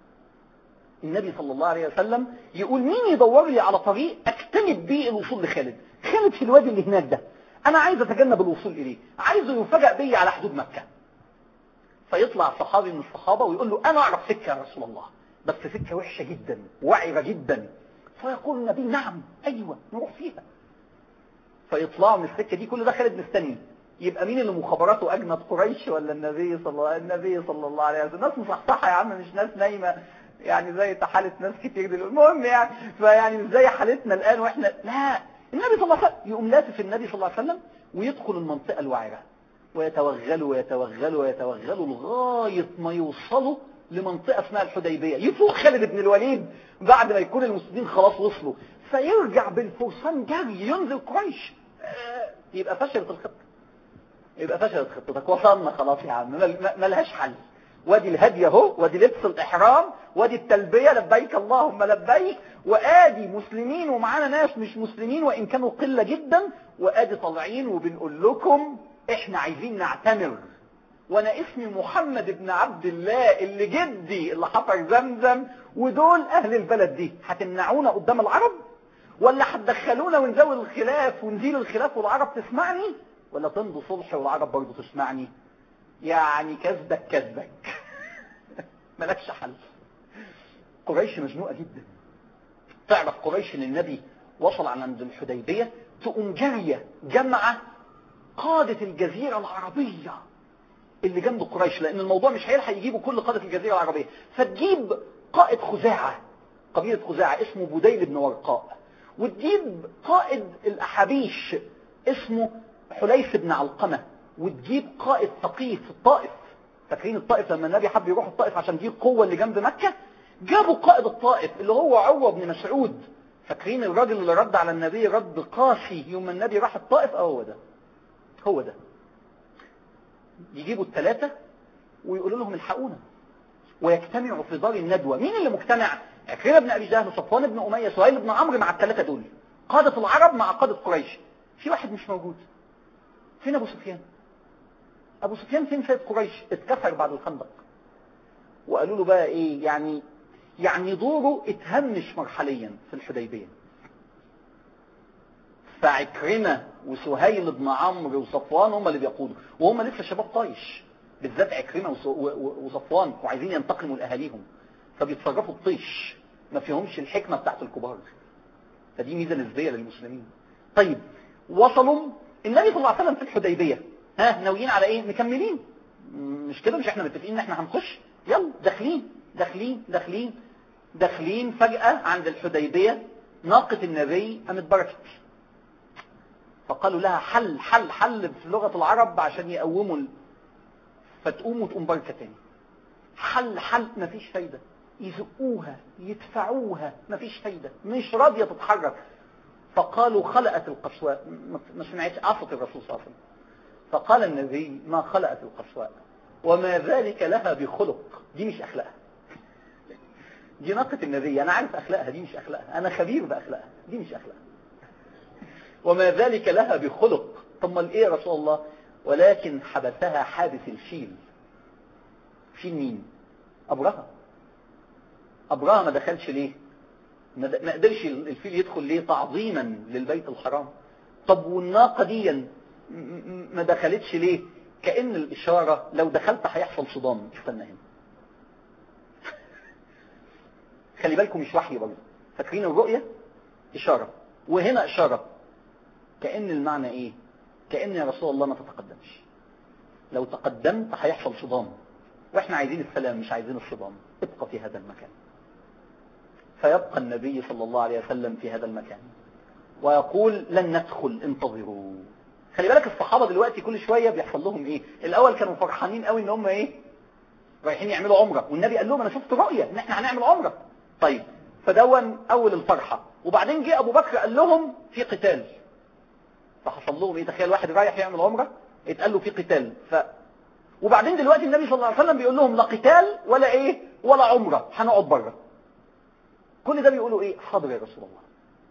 النبي صلى الله عليه وسلم يقول مين يدور لي على طريق اجتنب بيه الوصول لخالد خالد في الوادي اللي هناك ده انا عايز اتجنب الوصول اليه عايزه يفاجئ بي على حدود مكة فيطلع صحابي من الصحابة ويقول له انا اعرف سكة يا رسول الله بس سكة وحشة جدا وعرة جدا فيقول النبي نعم ايوه نروح فيها فيطلعوا من السكة دي كل ده خالد مستني يبقى مين اللي مخابراته اجمد قريش ولا النبي صلى الله النبي صلى الله عليه وسلم ناس مصحصحة يا عم مش ناس نايمة يعني زي حالة ناس كتير دلوقتي المهم يعني فيعني مش زي حالتنا الان واحنا لا النبي صلى الله عليه وسلم يقوم لافف النبي صلى الله عليه وسلم ويدخل المنطقة الوعرة ويتوغلوا ويتوغلوا ويتوغلوا لغاية ما يوصلوا لمنطقة اسمها الحديبية يفوق خالد بن الوليد بعد ما يكون المسلمين خلاص وصلوا فيرجع بالفرسان جري ينزل قريش آه، يبقى فشلت الخطة يبقى فشلت خطتك وصلنا خلاص يا عم ملهاش حل وادي الهدي اهو وادي لبس الاحرام وادي التلبية لبيك اللهم لبيك وادي مسلمين ومعانا ناس مش مسلمين وان كانوا قلة جدا وادي طالعين وبنقول لكم احنا عايزين نعتمر وانا اسمي محمد بن عبد الله اللي جدي اللي حفر زمزم ودول اهل البلد دي هتمنعونا قدام العرب ولا هتدخلونا ونزود الخلاف ونزيل الخلاف والعرب تسمعني ولا تمضوا صلح والعرب برضه تسمعني يعني كذبك كذبك ملكش حل قريش مزنوقة جدا تعرف قريش ان النبي وصل عند الحديبية تقوم جارية جمعة قادة الجزيرة العربية اللي جنب قريش لان الموضوع مش هيلحق يجيبوا كل قادة الجزيرة العربية فتجيب قائد خزاعة قبيلة خزاعة اسمه بديل بن ورقاء وتجيب قائد الاحابيش اسمه حليف بن علقمة وتجيب قائد ثقيف في الطائف فاكرين الطائف لما النبي حب يروح الطائف عشان دي القوة اللي جنب مكة جابوا قائد الطائف اللي هو عروة بن مسعود فاكرين الراجل اللي رد على النبي رد قاسي يوم النبي راح الطائف اه هو ده هو ده يجيبوا الثلاثة ويقولوا لهم الحقونا ويجتمعوا في دار الندوة مين اللي مجتمع عكرمة بن أبي جهل صفوان بن أمية سهيل بن عمرو مع الثلاثة دول قادة العرب مع قادة قريش في واحد مش موجود فين أبو سفيان أبو سفيان فين سيد قريش اتكسر بعد الخندق وقالوا له بقى إيه يعني يعني دوره اتهمش مرحليا في الحديبية فعكرمة وسهيل بن عمرو وصفوان هم اللي بيقودوا وهم لسه شباب طايش بالذات عكرمة وص- و- و- وصفوان وعايزين ينتقموا لأهاليهم فبيتصرفوا الطيش ما فيهمش الحكمة بتاعت الكبار فدي ميزة نسبية للمسلمين طيب وصلوا النبي صلى الله عليه وسلم في الحديبية ها ناويين على ايه مكملين مش كده مش احنا متفقين ان احنا هنخش يلا داخلين داخلين داخلين داخلين فجأة عند الحديبية ناقة النبي قامت بركت فقالوا لها حل حل حل في لغة العرب عشان يقوموا ال- فتقوم وتقوم بركة تاني حل حل مفيش فايدة يزقوها يدفعوها مفيش فايدة مش راضية تتحرك فقالوا خلقت القسواء ما- ما سمعتش عصت الرسول صلى الله عليه وسلم فقال النبي ما خلقت القسواء وما ذلك لها بخلق دي مش أخلاقها دي ناقة النبي أنا عارف أخلاقها دي مش أخلاقها أنا خبير بأخلاقها دي مش أخلاقها وما ذلك لها بخلق طب ما ايه يا رسول الله ولكن حبسها حابس الفيل فيل مين أبرهة أبرهة ما دخلش ليه ما د- ما قدرش الفيل يدخل ليه تعظيما للبيت الحرام طب والناقة دي م- م- ما دخلتش ليه كأن الإشارة لو دخلت هيحصل صدام استنى هنا خلي بالكم مش وحي برضه فاكرين الرؤية إشارة وهنا إشارة كأن المعنى إيه كأن يا رسول الله ما تتقدمش لو تقدمت هيحصل صدام واحنا عايزين السلام مش عايزين الصدام ابقى في هذا المكان فيبقى النبي صلى الله عليه وسلم في هذا المكان ويقول لن ندخل انتظروا خلي بالك الصحابة دلوقتي كل شوية بيحصل لهم ايه الاول كانوا فرحانين قوي ان هم ايه رايحين يعملوا عمرة والنبي قال لهم انا شفت رؤية ان احنا هنعمل عمرة طيب فدون اول الفرحة وبعدين جه ابو بكر قال لهم في قتال فحصل لهم ايه تخيل واحد رايح يعمل عمرة اتقال له في قتال ف وبعدين دلوقتي النبي صلى الله عليه وسلم بيقول لهم لا قتال ولا ايه ولا عمرة هنقعد بره كل ده بيقولوا ايه حاضر يا رسول الله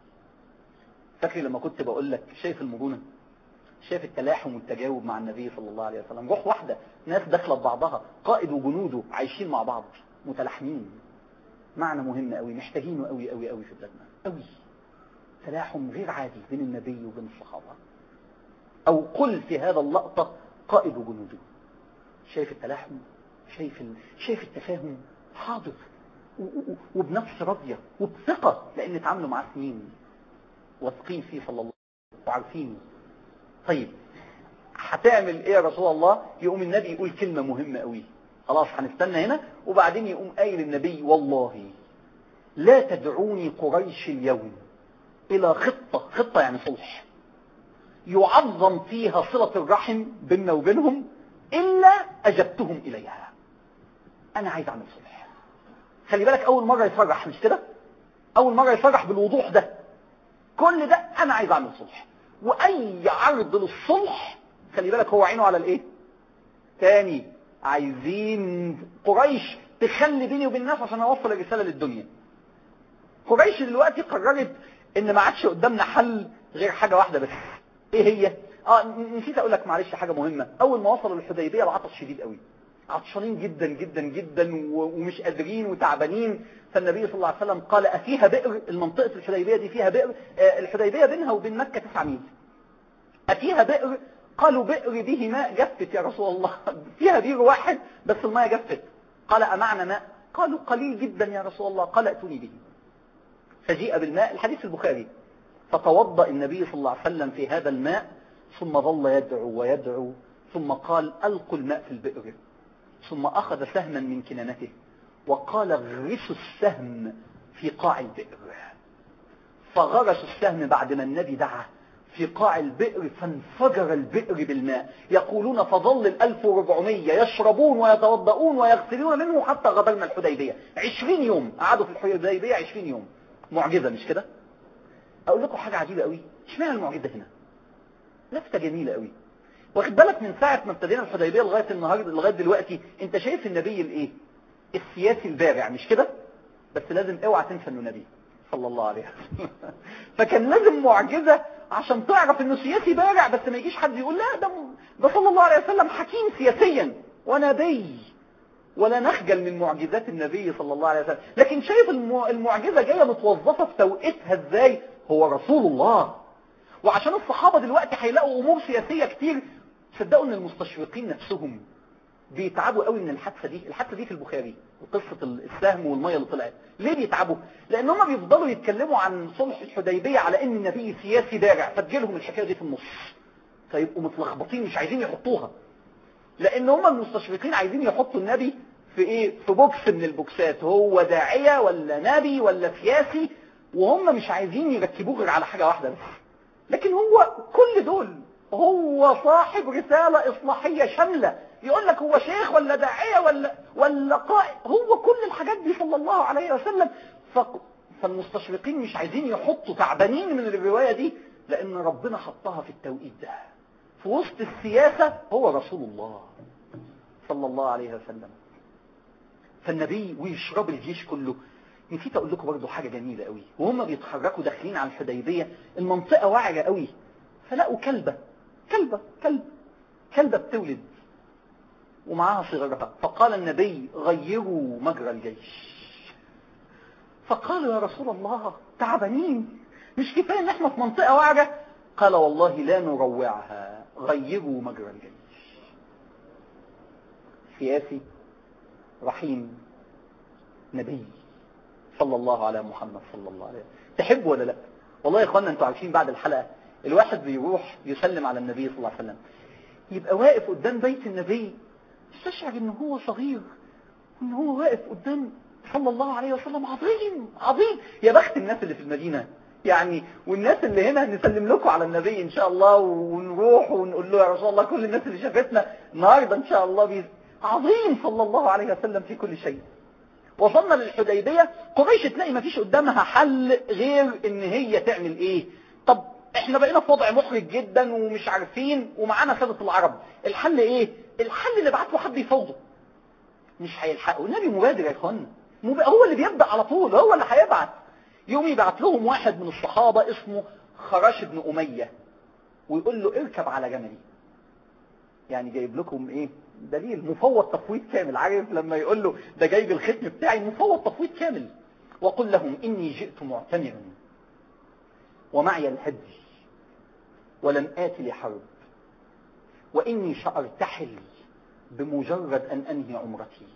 فاكر لما كنت بقول لك شايف المرونة شايف التلاحم والتجاوب مع النبي صلى الله عليه وسلم روح واحدة ناس داخله ببعضها قائد وجنوده عايشين مع بعض متلاحمين معنى مهم قوي محتاجينه قوي قوي قوي في بلادنا قوي تلاحم غير عادي بين النبي وبين الصحابة او قل في هذا اللقطة قائد وجنوده شايف التلاحم شايف ال... شايف التفاهم حاضر و- و- وبنفس راضية وبثقة لان اتعاملوا معاه سنين واثقين فيه صلى الله عليه وسلم وعارفينه طيب هتعمل ايه يا رسول الله يقوم النبي يقول كلمة مهمة قوي خلاص هنستنى هنا وبعدين يقوم قايل النبي والله لا تدعوني قريش اليوم الى خطة خطة يعني صلح يعظم فيها صلة الرحم بيننا وبينهم الا اجبتهم اليها انا عايز اعمل صلح خلي بالك اول مرة يصرح مش كده اول مرة يصرح بالوضوح ده كل ده انا عايز اعمل صلح واي عرض للصلح خلي بالك هو عينه على الايه تاني عايزين قريش تخلي بيني وبين الناس عشان اوصل الرسالة للدنيا قريش دلوقتي قررت ان ما عادش قدامنا حل غير حاجة واحدة بس ايه هي اه ن- نسيت اقول لك معلش حاجة مهمة اول ما وصلوا للحديبية العطش شديد قوي عطشانين جدا جدا جدا و- ومش قادرين وتعبانين فالنبي صلى الله عليه وسلم قال أفيها بئر المنطقة الحديبية دي فيها بئر آه، الحديبية بينها وبين مكة تسعة ميل أفيها بئر قالوا بئر به ماء جفت يا رسول الله فيها بئر واحد بس الماء جفت قال أمعنا ماء قالوا قليل جدا يا رسول الله قال ائتوني به فجيء بالماء الحديث البخاري فتوضأ النبي صلى الله عليه وسلم في هذا الماء ثم ظل يدعو ويدعو ثم قال ألقوا الماء في البئر ثم أخذ سهما من كنانته وقال غرسوا السهم في قاع البئر فغرسوا السهم بعد ما النبي دعا في قاع البئر فانفجر البئر بالماء يقولون فظل الألف وربعمية يشربون ويتوضؤون ويغسلون منه حتى غدرنا الحديبية عشرين يوم قعدوا في الحديبية عشرين يوم معجزة مش كده أقول لكم حاجة عجيبة قوي اشمعنى المعجزة هنا لفتة جميلة قوي واخد بالك من ساعة ما ابتدينا الحديبية لغاية النهاردة لغاية دلوقتي انت شايف النبي الايه السياسي البارع مش كده بس لازم اوعى تنسى انه نبي صلى الله عليه وسلم فكان لازم معجزة عشان تعرف انه سياسي بارع بس ما يجيش حد يقول لا ده ده صلى الله عليه وسلم حكيم سياسيا ونبي ولا نخجل من معجزات النبي صلى الله عليه وسلم لكن شايف المعجزة جاية متوظفة في توقيتها ازاي هو رسول الله وعشان الصحابة دلوقتي هيلاقوا امور سياسية كتير صدقوا ان المستشرقين نفسهم بيتعبوا قوي من الحادثة دي الحادثة دي في البخاري قصة السهم والمية اللي طلعت ليه بيتعبوا لان هم بيفضلوا يتكلموا عن صلح الحديبية على ان النبي سياسي بارع فتجيلهم الحكاية دي في النص فيبقوا متلخبطين مش عايزين يحطوها لان هم المستشرقين عايزين يحطوا النبي في ايه في بوكس من البوكسات هو داعية ولا نبي ولا سياسي وهم مش عايزين يركبوه غير على حاجة واحدة بس لكن هو كل دول هو صاحب رسالة إصلاحية شاملة يقول لك هو شيخ ولا داعية ولا ولا قائد هو كل الحاجات دي صلى الله عليه وسلم ف... فالمستشرقين مش عايزين يحطوا تعبانين من الرواية دي لأن ربنا حطها في التوقيت ده في وسط السياسة هو رسول الله صلى الله عليه وسلم فالنبي ويشرب الجيش كله نسيت اقول لكم برضه حاجه جميله قوي وهم بيتحركوا داخلين على الحديبيه المنطقه وعره قوي فلقوا كلبه كلبه كلب كلبه بتولد ومعاها صغارها فقال النبي غيروا مجرى الجيش فقالوا يا رسول الله تعبانين مش كفايه ان احنا في منطقه وعره قال والله لا نروعها غيروا مجرى الجيش سياسي رحيم نبي صلى الله على محمد صلى الله عليه وسلم تحبوا ولا لا والله يا اخوانا انتوا عارفين بعد الحلقة الواحد بيروح يسلم على النبي صلى الله عليه وسلم يبقى واقف قدام بيت النبي يستشعر ان هو صغير ان هو واقف قدام صلى الله عليه وسلم عظيم عظيم يا بخت الناس اللي في المدينة يعني والناس اللي هنا نسلم لكم على النبي ان شاء الله ونروح ونقول له يا رسول الله كل الناس اللي شافتنا النهارده ان شاء الله بيز... عظيم صلى الله عليه وسلم في كل شيء وصلنا للحديبية قريش تلاقي ما فيش قدامها حل غير ان هي تعمل ايه طب احنا بقينا في وضع محرج جدا ومش عارفين ومعانا سادة العرب الحل ايه الحل اللي بعت له حد يفوضه مش هيلحقوا النبي مبادر يا اخوانا مب... هو اللي بيبدأ على طول هو اللي هيبعت يوم يبعت لهم واحد من الصحابة اسمه خراش بن أمية ويقول له اركب على جملي يعني جايب لكم ايه دليل مفوض تفويض كامل عارف لما يقول له ده جايب الختم بتاعي مفوض تفويض كامل وقل لهم إني جئت معتمرا ومعي الهدي ولم آت لحرب وإني سأرتحل بمجرد أن أنهي عمرتي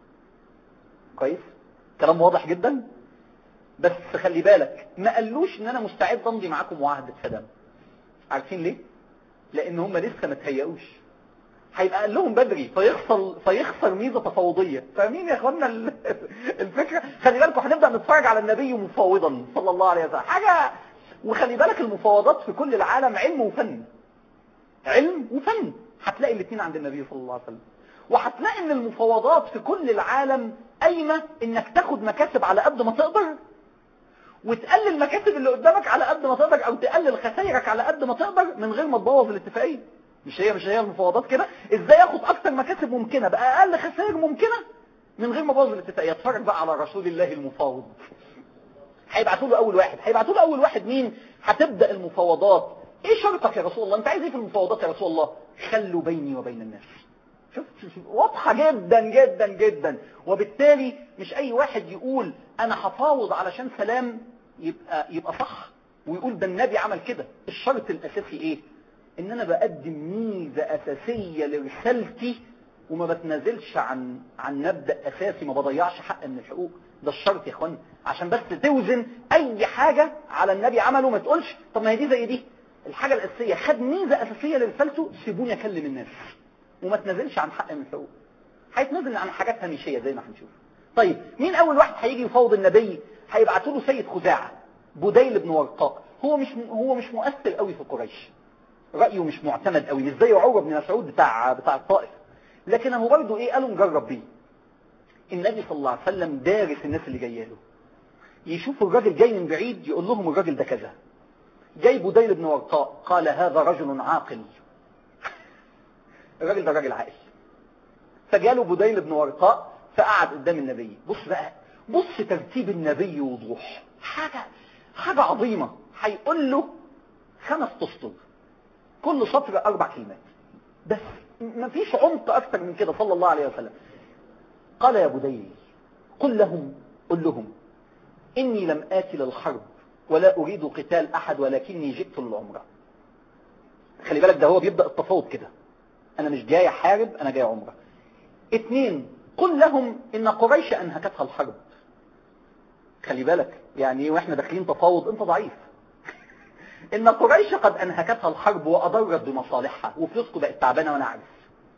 كويس كلام واضح جدا بس خلي بالك ما قالوش ان انا مستعد امضي معاكم معاهدة سلام عارفين ليه لان هم لسه ما تهيئوش هيبقى قال لهم بدري فيخسر فيخسر ميزه تفاوضيه فاهمين يا اخوانا الفكره خلي بالكم هنبدا نتفرج على النبي مفاوضا صلى الله عليه وسلم حاجه وخلي بالك المفاوضات في كل العالم علم وفن علم وفن هتلاقي الاثنين عند النبي صلى الله عليه وسلم وهتلاقي ان المفاوضات في كل العالم قايمه انك تاخد مكاسب على قد ما تقدر وتقلل المكاسب اللي قدامك على قد ما تقدر او تقلل خسائرك على قد ما تقدر من غير ما تبوظ الاتفاقيه مش هي مش هي المفاوضات كده ازاي اخد اكتر مكاسب ممكنه باقل خسائر ممكنه من غير ما ابوظ الاتفاقيه اتفرج بقى على رسول الله المفاوض هيبعتوا له اول واحد هيبعتوا له اول واحد مين هتبدا المفاوضات ايه شرطك يا رسول الله انت عايز ايه في المفاوضات يا رسول الله خلوا بيني وبين الناس شوف واضحة جدا جدا جدا وبالتالي مش اي واحد يقول انا هفاوض علشان سلام يبقى يبقى صح ويقول ده النبي عمل كده الشرط الاساسي ايه ان انا بقدم ميزة اساسية لرسالتي وما بتنازلش عن عن مبدأ اساسي ما بضيعش حق من الحقوق ده الشرط يا اخوان عشان بس توزن اي حاجة على النبي عمله ما تقولش طب ما هي دي زي دي الحاجة الاساسية خد ميزة اساسية لرسالته سيبوني اكلم الناس وما تنزلش عن حق من الحقوق هيتنزل عن حاجات هامشيه زي ما هنشوف طيب مين اول واحد هيجي يفاوض النبي هيبعتوا له سيد خزاعه بديل بن ورقاء هو مش هو مش مؤثر قوي في قريش رايه مش معتمد قوي مش زي عروه بن مسعود بتاع بتاع الطائف لكن هو برضه ايه قالوا نجرب بيه النبي صلى الله عليه وسلم دارس الناس اللي جايه له يشوف الراجل جاي من بعيد يقول لهم الراجل ده كذا جاي بديل بن ورقاء قال هذا رجل عاقل الراجل ده راجل عاقل فجاله بديل بن ورقاء فقعد قدام النبي بص بقى بص ترتيب النبي وضوح حاجة حاجة عظيمة هيقول له خمس اسطر كل سطر اربع كلمات بس مفيش عمق اكتر من كده صلى الله عليه وسلم قال يا بديل قل لهم قل لهم اني لم اتي للحرب ولا اريد قتال احد ولكني جئت للعمرة خلي بالك ده هو بيبدأ التفاوض كده انا مش جاي احارب انا جاي عمرة اثنين قل لهم ان قريش انهكتها الحرب خلي بالك يعني واحنا داخلين تفاوض انت ضعيف ان قريش قد انهكتها الحرب واضرت بمصالحها وفلوسكم بقت تعبانه وانا عارف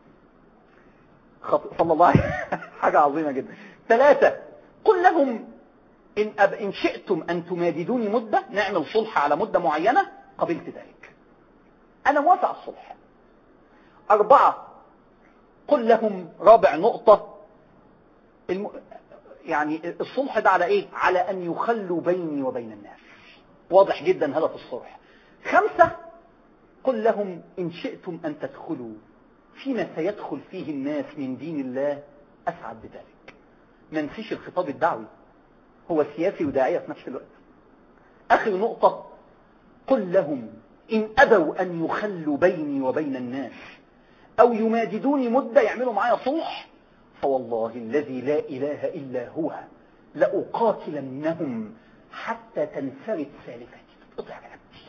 خط... صلى الله عليه حاجه عظيمه جدا ثلاثه قل لهم ان أب... ان شئتم ان تماددوني مده نعمل صلح على مده معينه قبلت ذلك انا موافق على الصلح اربعه قل لهم رابع نقطه الم... يعني الصلح ده على ايه على ان يخلوا بيني وبين الناس واضح جدا هدف الصلح خمسة قل لهم ان شئتم ان تدخلوا فيما سيدخل فيه الناس من دين الله اسعد بذلك ما نسيش الخطاب الدعوي هو سياسي وداعية في نفس الوقت اخر نقطة قل لهم ان ابوا ان يخلوا بيني وبين الناس او يماددوني مدة يعملوا معايا صلح فوالله الذي لا إله إلا هو لأقاتلنهم حتى تنفرد سالفتي تقطع رقبتي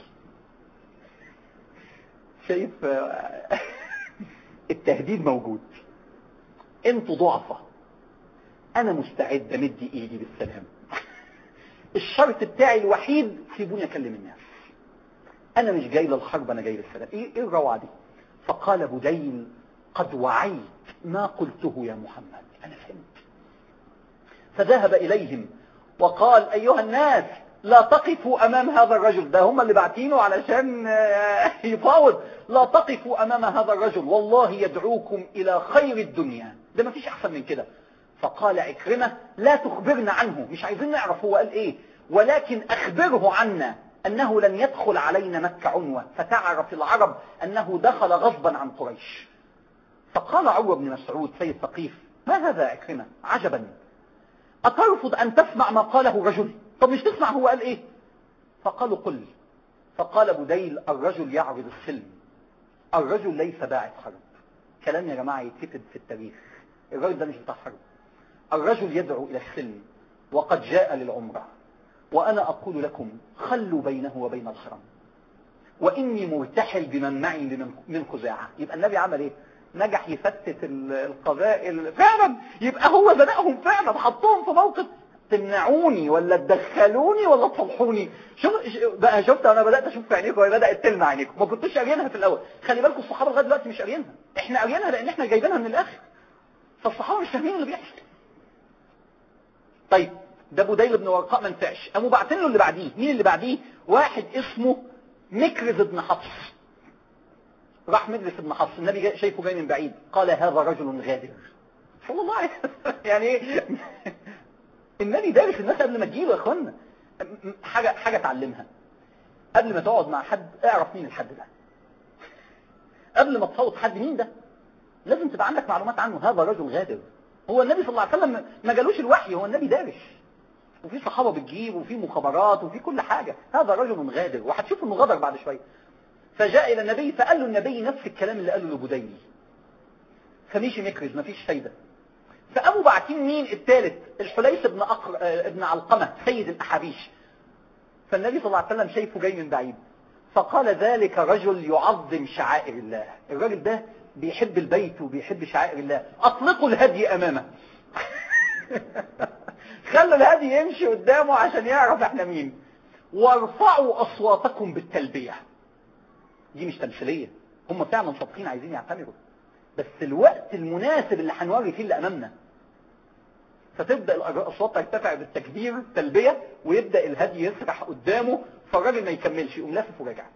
شايف التهديد موجود انتوا ضعفة انا مستعد امد ايدي بالسلام الشرط بتاعي الوحيد سيبوني اكلم الناس انا مش جاي للحرب انا جاي للسلام ايه ايه الروعه دي فقال بديل قد وعيت ما قلته يا محمد أنا فهمت فذهب إليهم وقال أيها الناس لا تقفوا أمام هذا الرجل ده هم اللي بعتينه علشان يفاوض لا تقفوا أمام هذا الرجل والله يدعوكم إلى خير الدنيا ده ما فيش أحسن من كده فقال عكرمة لا تخبرنا عنه مش عايزين نعرف هو قال إيه ولكن أخبره عنا أنه لن يدخل علينا مكة عنوة فتعرف العرب أنه دخل غصبا عن قريش فقال عروة بن مسعود سيد ثقيف ما هذا عكرمة عجبا أترفض أن تسمع ما قاله رجل طب مش تسمع هو قال إيه فقالوا قل فقال بديل الرجل يعرض السلم الرجل ليس باعث حرب كلام يا جماعة يتكتب في التاريخ الرجل ده مش بتاع حرب الرجل يدعو إلى السلم وقد جاء للعمرة وأنا أقول لكم خلوا بينه وبين الحرم وإني مرتحل بمن معي من خزاعة يبقى النبي عمل إيه نجح يفتت القبائل فعلا يبقى هو زنقهم فعلا حطهم في موقف تمنعوني ولا تدخلوني ولا تصلحوني شوف بقى شفت انا بدات اشوف في عينيكم وهي بدات تلمع عينيكم ما كنتوش قاريينها في الاول خلي بالكم الصحابه لغايه دلوقتي مش قاريينها احنا قاريينها لان احنا جايبينها من الاخر فالصحابه مش فاهمين اللي بيحصل طيب ده بديل بن ورقاء ما نفعش قاموا باعتين له اللي بعديه مين اللي بعديه واحد اسمه مكرز بن حفص راح مجلس ابن حفص النبي جاي شايفه جاي من بعيد قال هذا رجل غادر صلى الله عليه وسلم يعني ايه النبي دارس الناس قبل ما تجيله يا اخوانا حاجه حاجه تعلمها قبل ما تقعد مع حد اعرف مين الحد ده قبل ما تفوض حد مين ده لازم تبقى عندك معلومات عنه هذا رجل غادر هو النبي صلى الله عليه وسلم ما جالوش الوحي هو النبي دارس وفي صحابه بتجيب وفي مخابرات وفي كل حاجه هذا رجل غادر وهتشوف انه غدر بعد شويه فجاء إلى النبي فقال له النبي نفس الكلام اللي قاله لبديل فمشي مكرز مفيش فايدة فأبو بعتين مين الثالث الحليس ابن, أقر... ابن علقمة سيد الأحابيش فالنبي صلى الله عليه وسلم شايفه جاي من بعيد فقال ذلك رجل يعظم شعائر الله الراجل ده بيحب البيت وبيحب شعائر الله أطلقوا الهدي أمامه خلوا الهدي يمشي قدامه عشان يعرف احنا مين وارفعوا أصواتكم بالتلبية دي مش تمثيلية هم فعلا صادقين عايزين يعتمروا بس الوقت المناسب اللي هنوري فيه اللي امامنا فتبدا الاصوات ترتفع بالتكبير التلبيه ويبدا الهدي يسرح قدامه فالراجل ما يكملش يقوم لافف وراجع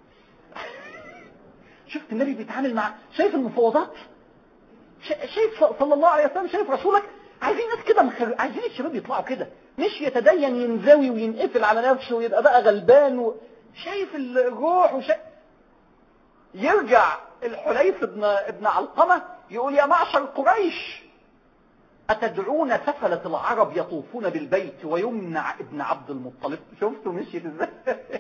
شفت النبي بيتعامل مع شايف المفاوضات شايف صلى الله عليه وسلم شايف رسولك عايزين ناس كده مخر... عايزين الشباب يطلعوا كده مش يتدين ينزوي وينقفل على نفسه ويبقى بقى غلبان و... شايف الروح وشايف يرجع الحليف ابن ابن علقمه يقول يا معشر قريش أتدعون سفلة العرب يطوفون بالبيت ويمنع ابن عبد المطلب شفتوا مشيت ازاي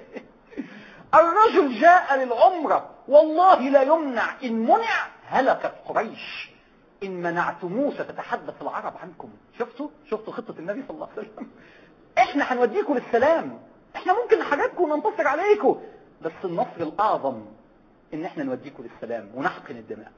الرجل جاء للعمرة والله لا يمنع إن منع هلكت قريش إن منعتموه ستتحدث العرب عنكم شفتوا شفتوا خطة النبي صلى الله عليه وسلم احنا هنوديكم للسلام احنا ممكن نحاربكم وننتصر عليكم بس النصر الأعظم ان احنا نوديكم للسلام ونحقن الدماء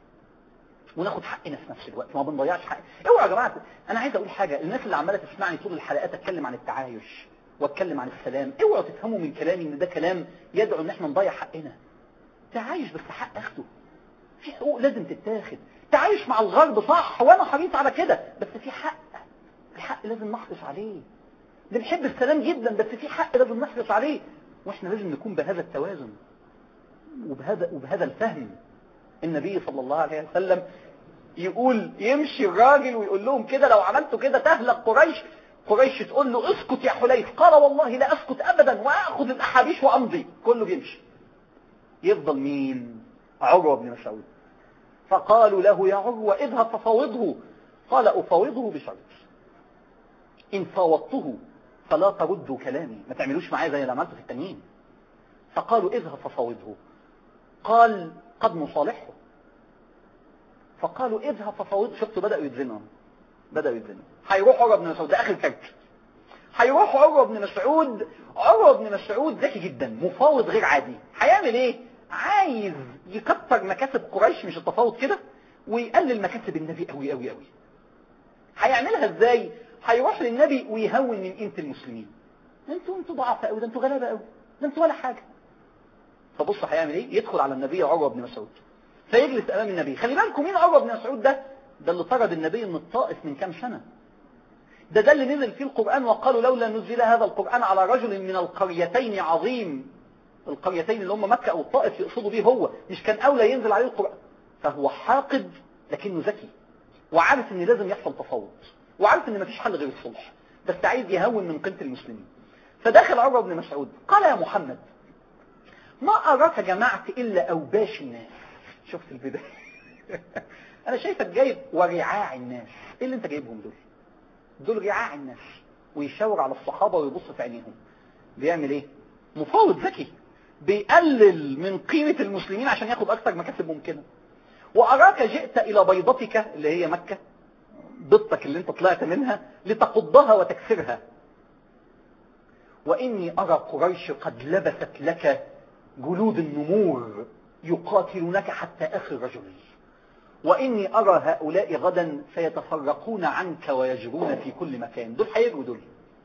وناخد حقنا في نفس الوقت ما بنضيعش حق اوعوا يا جماعه انا عايز اقول حاجه الناس اللي عماله تسمعني طول الحلقات اتكلم عن التعايش واتكلم عن السلام اوعوا تفهموا من كلامي ان ده كلام يدعو ان احنا نضيع حقنا تعايش بس حق اخده في حقوق لازم تتاخد تعايش مع الغرب صح وانا حريص على كده بس في حق في حق لازم نحرص عليه بنحب السلام جدا بس في حق لازم نحرص عليه واحنا لازم نكون بهذا التوازن وبهذا وبهذا الفهم النبي صلى الله عليه وسلم يقول يمشي الراجل ويقول لهم كده لو عملتوا كده تهلك قريش قريش تقول له اسكت يا حليف قال والله لا اسكت ابدا واخذ الاحابيش وامضي كله بيمشي يفضل مين عروه بن مسعود فقالوا له يا عروه اذهب ففاوضه قال افاوضه بشرط ان فاوضته فلا تردوا كلامي ما تعملوش معايا زي اللي عملته في التانيين فقالوا اذهب ففاوضه قال قد نصالحه فقالوا اذهب ففاوض شفتوا بدأوا يتزنوا بدأوا يتزنوا هيروح عروة بن مسعود ده اخر كبت هيروح عروة بن مسعود عروة بن مسعود ذكي جدا مفاوض غير عادي هيعمل ايه عايز يكتر مكاسب قريش مش التفاوض كده ويقلل مكاسب النبي قوي قوي قوي هيعملها ازاي هيروح للنبي ويهون من قيمه المسلمين انتوا انتوا ضعفاء قوي ده انتوا غلابه قوي ده انتوا ولا حاجه فبص هيعمل ايه يدخل على النبي عروة بن مسعود فيجلس امام النبي خلي بالكم مين عروة بن مسعود ده ده اللي طرد النبي من الطائف من كام سنة ده ده اللي نزل فيه القرآن وقالوا لولا نزل هذا القرآن على رجل من القريتين عظيم القريتين اللي هم مكة او الطائف يقصدوا بيه هو مش كان اولى ينزل عليه القرآن فهو حاقد لكنه ذكي وعارف ان لازم يحصل تفاوض وعارف ان مفيش حل غير الصلح بس عايز يهون من قيمة المسلمين فدخل عروة بن مسعود قال يا محمد ما أراك جمعت إلا أوباش الناس شفت البداية أنا شايفك جايب ورعاع الناس إيه اللي أنت جايبهم دول دول رعاع الناس ويشاور على الصحابة ويبص في عينيهم بيعمل إيه مفاوض ذكي بيقلل من قيمة المسلمين عشان ياخد أكثر مكاسب ممكنة وأراك جئت إلى بيضتك اللي هي مكة بيضتك اللي انت طلعت منها لتقضها وتكسرها وإني أرى قريش قد لبست لك جلود النمور يقاتلونك حتى آخر رجل وإني أرى هؤلاء غدا سيتفرقون عنك ويجرون في كل مكان دول هيجروا دول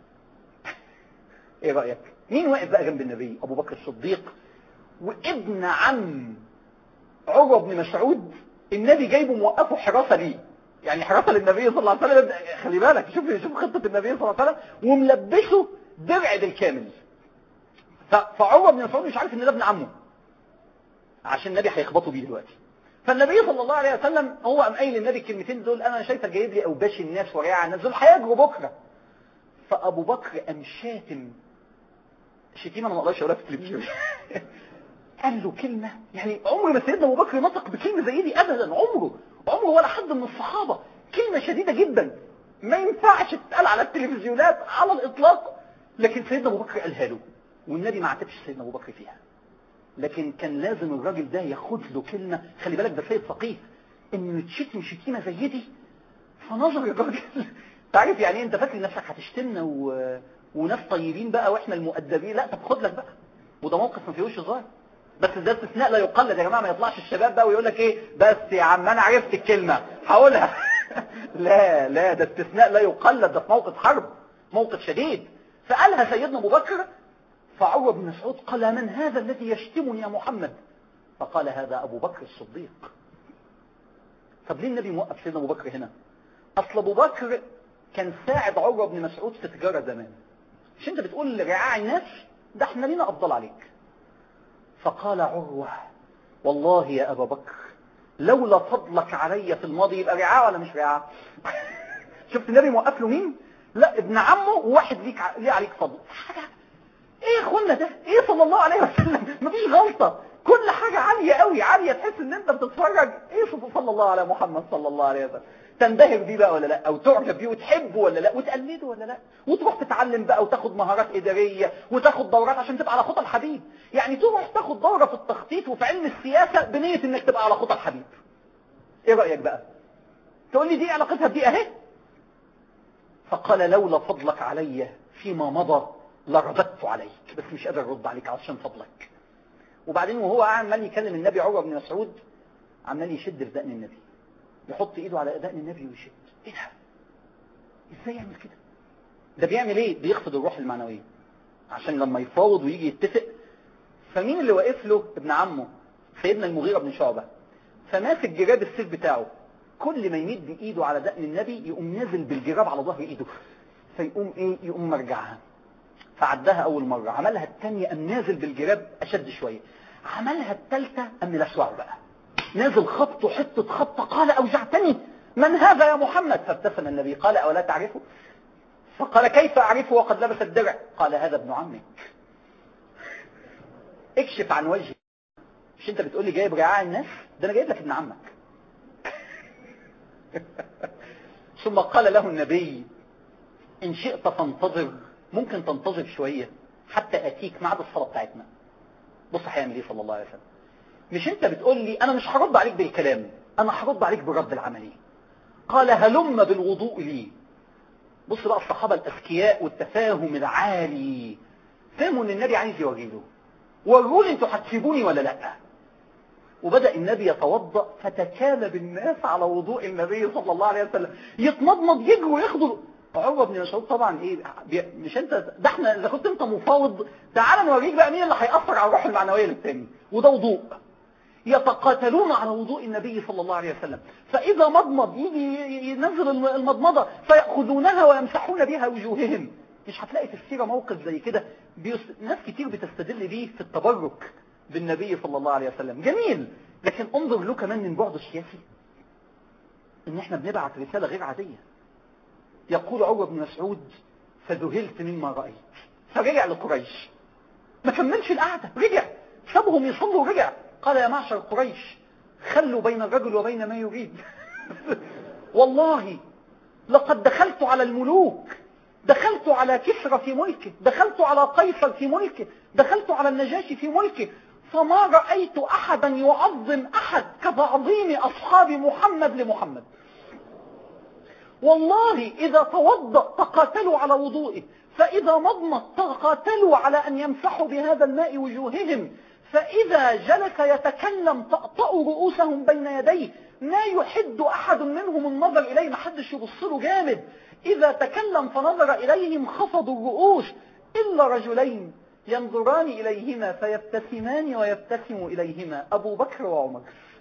ايه رأيك مين واقف بقى جنب النبي أبو بكر الصديق وابن عم عروة بن مسعود النبي جايبه موقفه حراسة ليه يعني حراسة للنبي صلى الله عليه وسلم خلي بالك شوف شوف خطة النبي صلى الله عليه وسلم وملبسه درع بالكامل فعروة بن مسعود مش عارف ان ده ابن عمه عشان النبي هيخبطوا بيه دلوقتي فالنبي صلى الله عليه وسلم هو قام قايل للنبي الكلمتين دول انا شايفك جايب لي اوباش الناس ورياع الناس دول هيجروا بكره فابو بكر قام شاتم شتيمه انا ما اقدرش اقولها في التلفزيون قال له كلمه يعني عمر ما سيدنا ابو بكر نطق بكلمه زي دي ابدا عمره عمره ولا حد من الصحابه كلمه شديده جدا ما ينفعش تتقال على التلفزيونات على الاطلاق لكن سيدنا ابو بكر قالها له والنبي ما عاتبش سيدنا ابو بكر فيها لكن كان لازم الراجل ده ياخد له كلمه خلي بالك ده سيد فقيه انه يتشتم شتيمه زي دي فنظر الراجل تعرف يعني إيه؟ انت فاكر نفسك هتشتمنا و... وناس طيبين بقى واحنا المؤدبين لا طب خد لك بقى وده موقف ما فيهوش هزار بس ده استثناء لا يقلد يا جماعه ما يطلعش الشباب بقى ويقول لك ايه بس يا عم انا عرفت الكلمه هقولها لا لا ده استثناء لا يقلد ده في موقف حرب موقف شديد فقالها سيدنا ابو بكر فعروة بن مسعود قال من هذا الذي يشتمني يا محمد فقال هذا ابو بكر الصديق طب ليه النبي موقف سيدنا ابو بكر هنا اصل ابو بكر كان ساعد عروة بن مسعود في تجارة زمان مش انت بتقول لرعاع الناس ده احنا لينا افضل عليك فقال عروة والله يا ابا بكر لولا فضلك علي في الماضي يبقى رعاع ولا مش رعاع شفت النبي موقف له مين لا ابن عمه وواحد ليك ع- ليه عليك فضل حاجة ايه يا اخوانا ده ايه صلى الله عليه وسلم مفيش غلطة كل حاجة عالية قوي عالية تحس ان انت بتتفرج ايه صلى الله على محمد صلى الله عليه وسلم تنبهر بيه بقى ولا لا او تعجب بيه وتحبه ولا لا وتقلده ولا لا وتروح تتعلم بقى وتاخد مهارات ادارية وتاخد دورات عشان تبقى على خطى الحبيب يعني تروح تاخد دورة في التخطيط وفي علم السياسة بنية انك تبقى على خطى الحبيب ايه رأيك بقى تقول لي دي علاقتها بدي اهي فقال لولا فضلك علي فيما مضى لرددت عليك بس مش قادر ارد عليك عشان فضلك وبعدين وهو عمال يكلم النبي عروه بن مسعود عمال يشد في دقن النبي يحط ايده على دقن النبي ويشد ايه ده ازاي يعمل كده ده بيعمل ايه بيخفض الروح المعنويه عشان لما يفاوض ويجي يتفق فمين اللي واقف له ابن عمه سيدنا المغيرة بن شعبة فماسك جراب السيف بتاعه كل ما يمد ايده على دقن النبي يقوم نازل بالجراب على ظهر ايده فيقوم ايه يقوم مرجعها فعدها اول مرة عملها الثانية قام نازل بالجراب اشد شوية عملها الثالثة قام ملسوعه بقى نازل خبطه حتة خبطة قال اوجعتني من هذا يا محمد فابتسم النبي قال اولا تعرفه فقال كيف اعرفه وقد لبس الدرع قال هذا ابن عمك اكشف عن وجهي مش انت بتقول لي جايب رعاع الناس ده انا جايب لك ابن عمك ثم قال له النبي ان شئت فانتظر ممكن تنتظر شوية حتى اتيك ميعاد الصلاة بتاعتنا بص هيعمل ايه صلى الله عليه وسلم مش انت بتقول لي انا مش هرد عليك بالكلام انا هرد عليك بالرد العملي قال هلم بالوضوء لي بص بقى الصحابة الاذكياء والتفاهم العالي فهموا ان النبي عايز يوريله وروني انتوا هتسيبوني ولا لا وبدأ النبي يتوضأ فتكالب الناس على وضوء النبي صلى الله عليه وسلم يتمضمض يجروا وياخدوا عروة بن مسعود طبعا ايه بي- مش انت ده احنا اذا كنت انت مفاوض تعال نوريك بقى مين اللي هيأثر على الروح المعنوية للتاني وده وضوء يتقاتلون على وضوء النبي صلى الله عليه وسلم فإذا مضمض يجي ينزل الم- المضمضة فيأخذونها ويمسحون بها وجوههم مش هتلاقي في السيرة موقف زي كده بيس... ناس كتير بتستدل بيه في التبرك بالنبي صلى الله عليه وسلم جميل لكن انظر له كمان من بعد السياسي ان احنا بنبعت رسالة غير عادية يقول عروة بن مسعود فذهلت مما رأيت فرجع لقريش ما كملش القعدة رجع سابهم يصلوا ورجع قال يا معشر قريش خلوا بين الرجل وبين ما يريد والله لقد دخلت على الملوك دخلت على كسرى في ملكه دخلت على قيصر في ملكه دخلت على النجاشي في ملكه فما رأيت أحدا يعظم أحد كتعظيم أصحاب محمد لمحمد والله إذا توضأ تقاتلوا على وضوئه فإذا مضمض تقاتلوا على أن يمسحوا بهذا الماء وجوههم فإذا جلس يتكلم تأطأوا رؤوسهم بين يديه ما يحد أحد منهم النظر إليه ما حدش يبص له جامد إذا تكلم فنظر إليهم خفضوا الرؤوس إلا رجلين ينظران إليهما فيبتسمان ويبتسم إليهما أبو بكر وعمر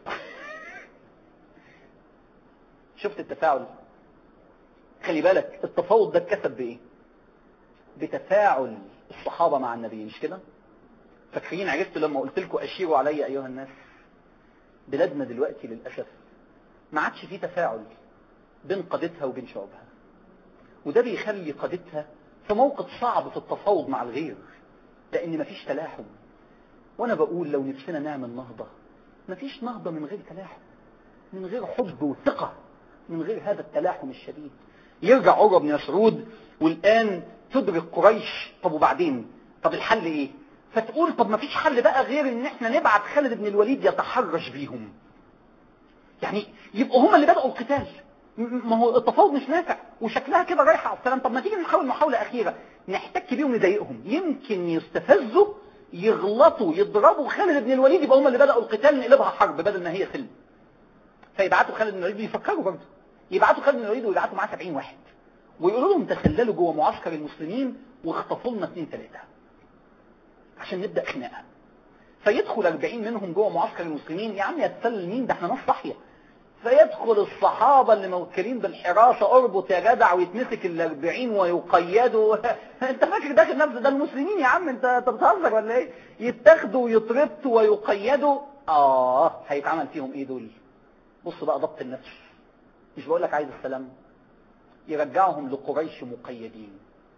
شفت التفاعل خلي بالك التفاوض ده اتكسب بايه بتفاعل الصحابة مع النبي مش كده فاكرين عرفتوا لما قلت لكم اشيروا علي ايها الناس بلادنا دلوقتي للأسف ما عادش فيه تفاعل بين قادتها وبين شعوبها وده بيخلي قادتها في موقف صعب في التفاوض مع الغير لان مفيش تلاحم وانا بقول لو نفسنا نعمل نهضة مفيش نهضة من غير تلاحم من غير حب وثقة من غير هذا التلاحم الشديد يرجع عروة بن مسعود والآن تدرك قريش طب وبعدين طب الحل ايه فتقول طب ما فيش حل بقى غير ان احنا نبعت خالد بن الوليد يتحرش بيهم يعني يبقوا هم اللي بدأوا القتال م- ما هو التفاوض مش نافع وشكلها كده رايحه على السلام طب ما تيجي نحاول محاولة أخيرة نحتك بيهم نضايقهم يمكن يستفزوا يغلطوا يضربوا خالد بن الوليد يبقى هم اللي بدأوا القتال نقلبها حرب بدل ما هي سلم فيبعتوا خالد بن الوليد يفكروا برضه يبعتوا خالد بن الوليد ويبعتوا معاه 70 واحد ويقولوا لهم تسللوا جوه معسكر المسلمين واخطفوا لنا اثنين ثلاثه عشان نبدا خناقه فيدخل 40 منهم جوه معسكر المسلمين يا عم يتسلل مين ده احنا ناس صاحيه فيدخل الصحابة اللي موكلين بالحراسة اربط يا جدع ويتمسك الاربعين ويقيدوا انت فاكر داخل نفس ده المسلمين يا عم انت انت بتهزر ولا ايه يتاخدوا ويطربتوا ويقيدوا اه هيتعمل فيهم ايه دول بص بقى ضبط النفس مش بقول لك عايز السلام يرجعهم لقريش مقيدين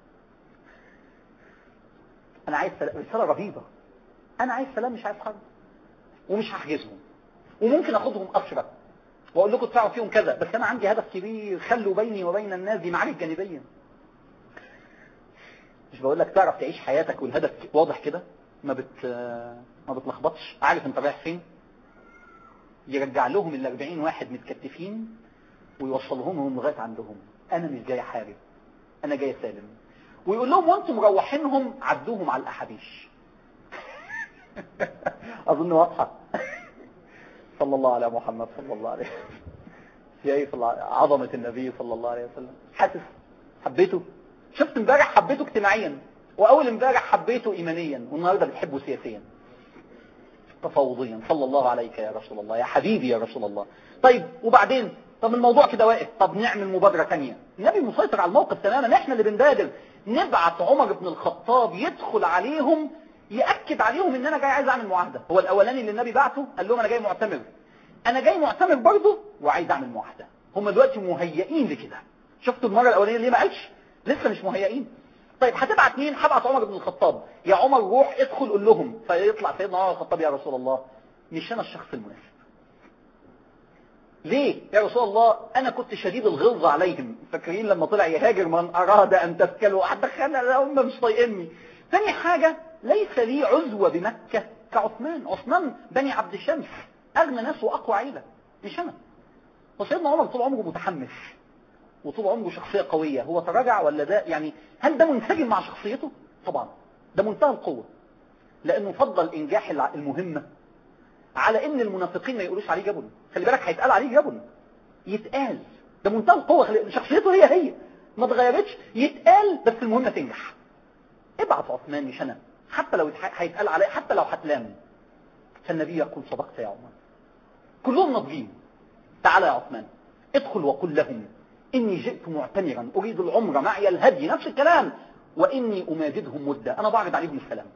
انا عايز سلام رسالة رهيبة انا عايز سلام مش عايز حرب ومش هحجزهم وممكن اخدهم اسرى واقول لكم ادفعوا فيهم كذا بس انا عندي هدف كبير خلوا بيني وبين الناس دي معارك جانبيه مش بقول لك تعرف تعيش حياتك والهدف واضح كده ما بت ما بتلخبطش عارف انت رايح فين يرجع لهم ال 40 واحد متكتفين ويوصلهم هم لغايه عندهم انا مش جاي احارب انا جاي اسالم ويقول لهم وانتم مروحينهم عدوهم على الاحابيش اظن واضحه صلى الله على محمد صلى الله عليه وسلم يا ايه عظمة النبي صلى الله عليه وسلم حاسس حبيته شفت امبارح حبيته اجتماعيا واول امبارح حبيته ايمانيا والنهارده بتحبه سياسيا تفاوضيا صلى الله عليك يا رسول الله يا حبيبي يا رسول الله طيب وبعدين طب الموضوع كده واقف طب نعمل مبادرة تانية النبي مسيطر على الموقف تماما احنا اللي بنبادر نبعت عمر بن الخطاب يدخل عليهم يأكد عليهم ان انا جاي عايز اعمل معاهدة هو الاولاني اللي النبي بعته قال لهم انا جاي معتمر انا جاي معتمر برضه وعايز اعمل معاهدة هم دلوقتي مهيئين لكده شفتوا المرة الاولانية ليه ما قالش لسه مش مهيئين طيب هتبعت مين هبعت عمر بن الخطاب يا عمر روح ادخل قول لهم فيطلع سيدنا عمر بن الخطاب يا رسول الله مش انا الشخص المناسب ليه يا رسول الله انا كنت شديد الغلظة عليهم فاكرين لما طلع يهاجر من اراد ان تسكله هتدخلنا هم مش طايقني ثاني حاجة ليس لي عزوة بمكة كعثمان عثمان بني عبد الشمس اغنى ناس واقوى عيلة مش انا وسيدنا عمر طول عمره متحمس وطول عمره شخصية قوية هو تراجع ولا ده يعني هل ده منسجم مع شخصيته طبعا ده منتهى القوة لانه فضل انجاح المهمة على ان المنافقين ما يقولوش عليه جبن خلي بالك هيتقال عليه جبن يتقال ده منتهى القوة شخصيته هي هي ما اتغيرتش يتقال بس المهمة تنجح ابعت عثمان مش انا حتى لو هيتقال عليه حتى لو هتلام فالنبي يقول صدقت يا عمر كلهم ناضجين تعالى يا عثمان ادخل وقل لهم اني جئت معتمرا اريد العمر معي الهدي نفس الكلام واني اماددهم مدة انا بعرض عليهم السلام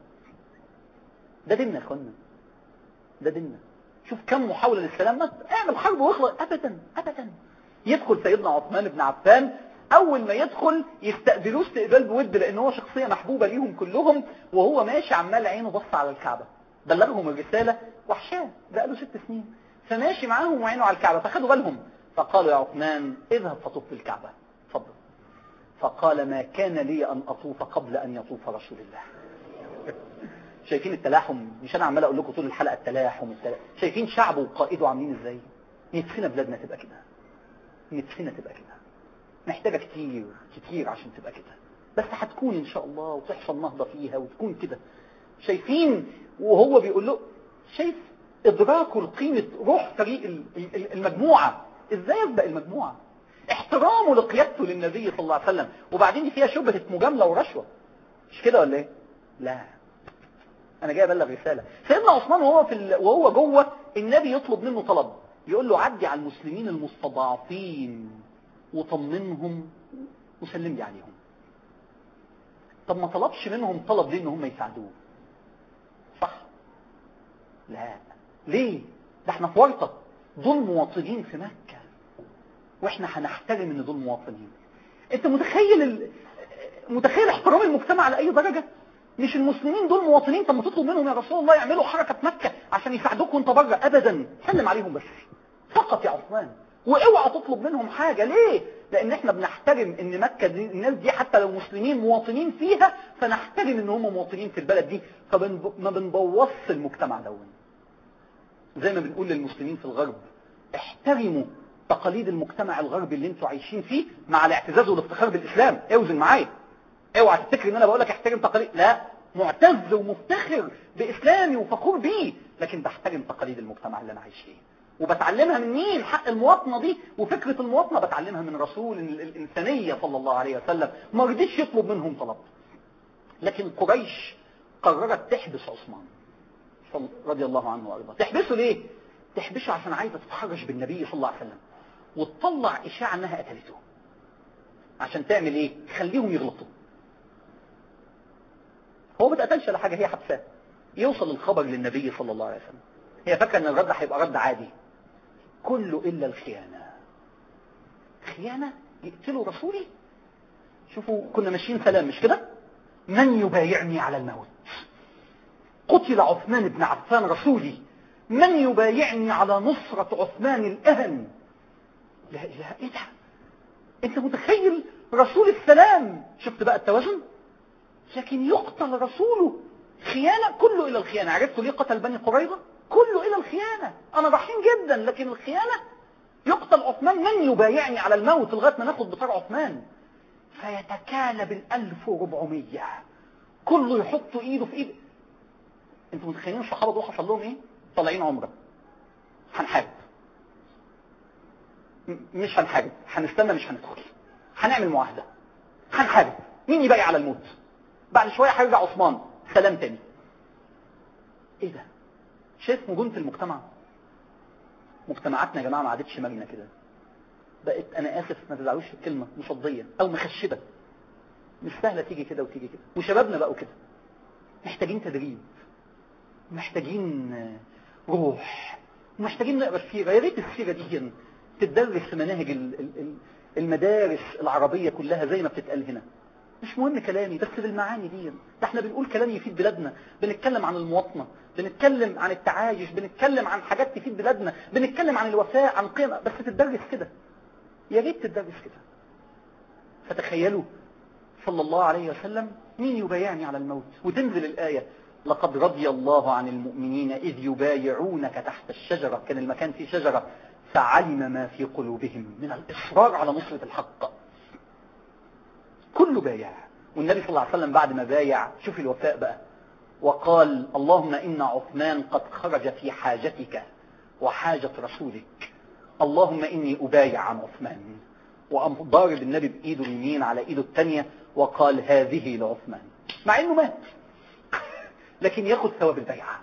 ده ديننا يا اخوانا ده ديننا شوف كم محاولة للسلام ما اعمل حرب واخلص ابدا ابدا يدخل سيدنا عثمان بن عفان اول ما يدخل يستقبلوه استقبال بود لان هو شخصية محبوبة ليهم كلهم وهو ماشي عمال عينه بص على الكعبة بلغهم الرسالة وحشاه بقاله ست سنين فماشي معاهم وعينه على الكعبة فخدوا بالهم فقالوا يا عثمان اذهب فطف بالكعبة اتفضل فقال ما كان لي ان اطوف قبل ان يطوف رسول الله شايفين التلاحم مش انا عمال اقول لكم طول الحلقة التلاحم التلاحم شايفين شعبه وقائده عاملين ازاي نفسنا بلادنا تبقى كده نفسنا تبقى كده محتاجة كتير كتير عشان تبقى كده بس هتكون ان شاء الله وتحصل نهضة فيها وتكون كده شايفين وهو بيقول له شايف ادراكه لقيمة روح فريق المجموعة ازاي يسبق المجموعة احترامه لقيادته للنبي صلى الله عليه وسلم وبعدين دي فيها شبهة مجاملة ورشوة مش كده ولا ايه لا انا جاي ابلغ رسالة سيدنا عثمان وهو في ال... وهو جوه النبي يطلب منه طلب يقول له عدي على المسلمين المستضعفين وطمنهم وسلم لي عليهم طب ما طلبش منهم طلب ليه ان هم يساعدوه صح لا ليه ده احنا في ورطة دول مواطنين في مكة واحنا هنحترم ان دول مواطنين انت متخيل ال... متخيل احترام المجتمع على اي درجة مش المسلمين دول مواطنين طب ما تطلب منهم يا رسول الله يعملوا حركة في مكة عشان يساعدوك وانت بره ابدا سلم عليهم بس فقط يا عثمان واوعى تطلب منهم حاجة ليه لان احنا بنحترم ان مكة دي الناس دي حتى لو مسلمين مواطنين فيها فنحترم ان هم مواطنين في البلد دي فما بنبوظش المجتمع دون زي ما بنقول للمسلمين في الغرب احترموا تقاليد المجتمع الغربي اللي انتوا عايشين فيه مع الاعتزاز والافتخار بالاسلام اوزن معايا اوعى تفتكر ان انا بقول لك احترم تقاليد لا معتز ومفتخر باسلامي وفخور بيه لكن بحترم تقاليد المجتمع اللي انا عايش فيه وبتعلمها من مين حق المواطنة دي وفكرة المواطنة بتعلمها من رسول الإنسانية صلى الله عليه وسلم ما رضيش يطلب منهم طلب لكن قريش قررت تحبس عثمان رضي الله عنه وارضاه تحبسه ليه تحبشه عشان عايزه تتحرش بالنبي صلى الله عليه وسلم وتطلع اشاعه انها قتلته عشان تعمل ايه خليهم يغلطوا هو ما اتقتلش ولا حاجه هي حبساه يوصل الخبر للنبي صلى الله عليه وسلم هي فاكره ان الرد هيبقى رد عادي كله الا الخيانه خيانه يقتلوا رسولي شوفوا كنا ماشيين سلام مش كده من يبايعني على الموت قتل عثمان بن عفان رسولي من يبايعني على نصرة عثمان الأهن لا إله إيه ده أنت متخيل رسول السلام شفت بقى التوازن لكن يقتل رسوله خيانة كله إلى الخيانة عرفتوا ليه قتل بني قريظة كله إلى الخيانة أنا رحيم جدا لكن الخيانة يقتل عثمان من يبايعني على الموت لغاية ما ناخد بطار عثمان فيتكالب الألف وربعمية كله يحط إيده في إيده انتوا متخيلين الصحابة دول حصل لهم إيه طالعين عمرة هنحارب م- مش هنحارب هنستنى مش هندخل هنعمل معاهدة هنحارب مين يبايع على الموت بعد شوية هيرجع عثمان سلام تاني ايه ده شايف مجونة المجتمع مجتمعاتنا يا جماعة ما عادتش مرنة كده بقت انا اسف ما تزعلوش في الكلمة مصدية او مخشبة مش سهلة تيجي كده وتيجي كده وشبابنا بقوا كده محتاجين تدريب محتاجين روح محتاجين نقرا السيرة يا ريت السيرة دي تتدرس في مناهج ال- ال- ال- المدارس العربية كلها زي ما بتتقال هنا مش مهم كلامي بس بالمعاني دي ده احنا بنقول كلام يفيد بلادنا بنتكلم عن المواطنة بنتكلم عن التعايش بنتكلم عن حاجات تفيد بلادنا بنتكلم عن الوفاء عن قيم بس تتدرس كده يا ريت تتدرس كده فتخيلوا صلى الله عليه وسلم مين يبايعني على الموت وتنزل الآية لقد رضي الله عن المؤمنين إذ يبايعونك تحت الشجرة كان المكان فيه شجرة فعلم ما في قلوبهم من الإصرار على نصرة الحق كله بايع والنبي صلى الله عليه وسلم بعد ما بايع شوف الوفاء بقى وقال اللهم إن عثمان قد خرج في حاجتك وحاجة رسولك اللهم إني أبايع عن عثمان وقام ضارب النبي بإيده اليمين على إيده الثانية وقال هذه لعثمان مع إنه مات لكن ياخد ثواب البيعة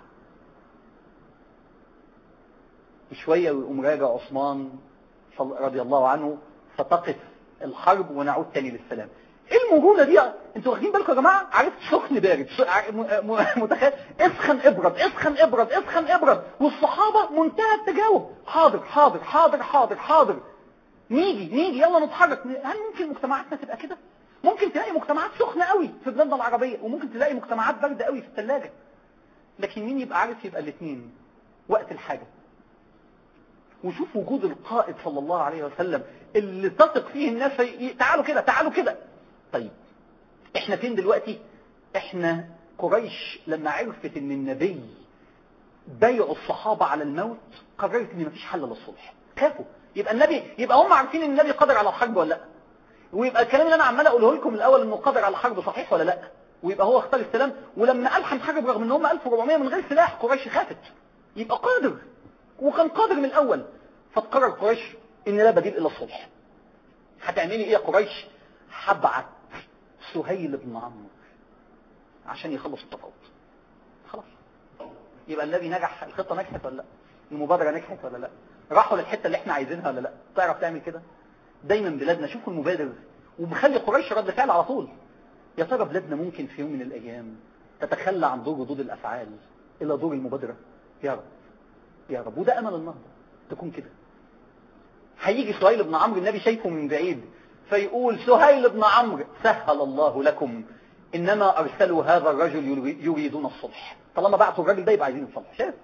شوية ويقوم راجع عثمان صل- رضي الله عنه فتقف الحرب ونعود تاني للسلام ايه المرونة دي انتوا واخدين بالكم يا جماعة عارف سخن بارد س- ع- م- م- متخيل اسخن ابرد اسخن ابرد اسخن ابرد والصحابة منتهى التجاوب حاضر حاضر حاضر حاضر حاضر نيجي نيجي يلا نتحرك هل ممكن مجتمعاتنا تبقى كده ممكن تلاقي مجتمعات سخنة قوي في بلادنا العربية وممكن تلاقي مجتمعات باردة قوي في الثلاجة لكن مين يبقى عارف يبقى الاثنين وقت الحاجة وشوف وجود القائد صلى الله عليه وسلم اللي تثق فيه الناس ي- تعالوا كده تعالوا كده طيب احنا فين دلوقتي احنا قريش لما عرفت ان النبي بايعوا الصحابة على الموت قررت ان مفيش حل للصلح خافوا يبقى النبي يبقى هم عارفين ان النبي قادر على الحرب ولا لا ويبقى الكلام اللي انا عمال اقوله لكم الاول انه قادر على الحرب صحيح ولا لا ويبقى هو اختار السلام ولما قال هنحارب رغم ان هم 1400 من غير سلاح قريش خافت يبقى قادر وكان قادر من الاول فتقرر قريش ان لا بديل الا الصلح هتعملي ايه يا قريش هبعت سهيل بن عمرو عشان يخلص التفاوض خلاص يبقى النبي نجح الخطه نجحت ولا لا المبادره نجحت ولا لا راحوا للحته اللي احنا عايزينها ولا لا تعرف تعمل كده دايما بلادنا شوفوا المبادر ومخلي قريش رد فعل على طول يا ترى بلادنا ممكن في يوم من الايام تتخلى عن دور ردود الافعال الى دور المبادره يا رب يا رب وده امل النهضه تكون كده هيجي سهيل بن عمرو النبي شايفه من بعيد فيقول سهيل بن عمرو سهل الله لكم انما ارسلوا هذا الرجل يري- يريدون الصلح طالما بعتوا الراجل ده يبقى عايزين الصلح شايف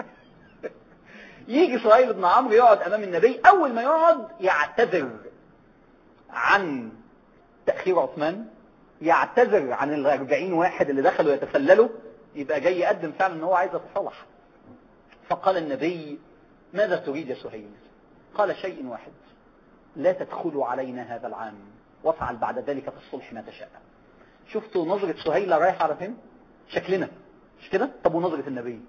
يجي سهيل بن عمرو يقعد امام النبي اول ما يقعد يعتذر عن تاخير عثمان يعتذر عن الأربعين واحد اللي دخلوا يتسللوا يبقى جاي يقدم فعلا ان هو عايز يتصالح فقال النبي ماذا تريد يا سهيل قال شيء واحد لا تدخلوا علينا هذا العام وافعل بعد ذلك في الصلح ما تشاء شفتوا نظرة سهيلة رايحة على فين شكلنا مش كده طب ونظرة النبي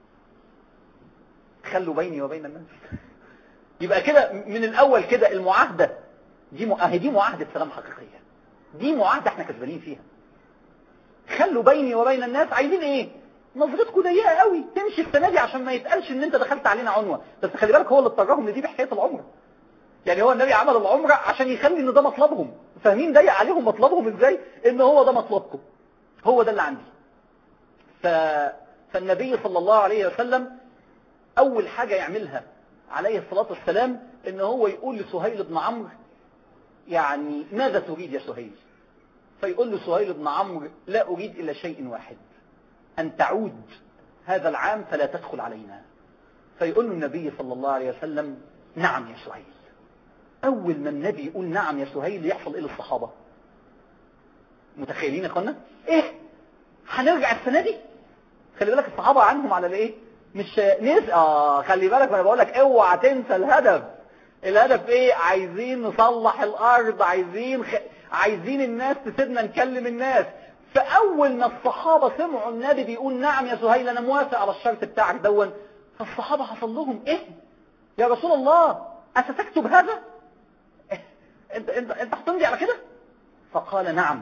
خلوا بيني وبين الناس يبقى كده من الاول كده المعاهدة دي م... اهي دي معاهدة سلام حقيقية دي معاهدة احنا كسبانين فيها خلوا بيني وبين الناس عايزين ايه نظرتكم ضيقه قوي تمشي السنه دي عشان ما يتقالش ان انت دخلت علينا عنوه بس خلي بالك هو اللي اضطرهم لدي بحكايه العمره يعني هو النبي عمل العمره عشان يخلي ان ده مطلبهم فاهمين ضيق عليهم مطلبهم ازاي ان هو ده مطلبكم هو ده اللي عندي ف... فالنبي صلى الله عليه وسلم اول حاجه يعملها عليه الصلاه والسلام ان هو يقول لسهيل بن عمرو يعني ماذا تريد يا سهيل فيقول له سهيل بن عمرو لا أريد إلا شيء واحد أن تعود هذا العام فلا تدخل علينا فيقول له النبي صلى الله عليه وسلم نعم يا سهيل أول ما النبي يقول نعم يا سهيل يحصل إيه للصحابة متخيلين يا اخوانا إيه هنرجع السنة دي خلي بالك الصحابة عنهم على الإيه مش نس آه خلي بالك ما أنا بقول لك اوعى تنسى الهدف الهدف ايه عايزين نصلح الارض عايزين خ... عايزين الناس تسيبنا نكلم الناس فاول ما الصحابة سمعوا النبي بيقول نعم يا سهيل انا موافق على الشرط بتاعك دون فالصحابة حصل لهم ايه يا رسول الله اتتكتب هذا إيه؟ انت انت انت هتمضي على كده فقال نعم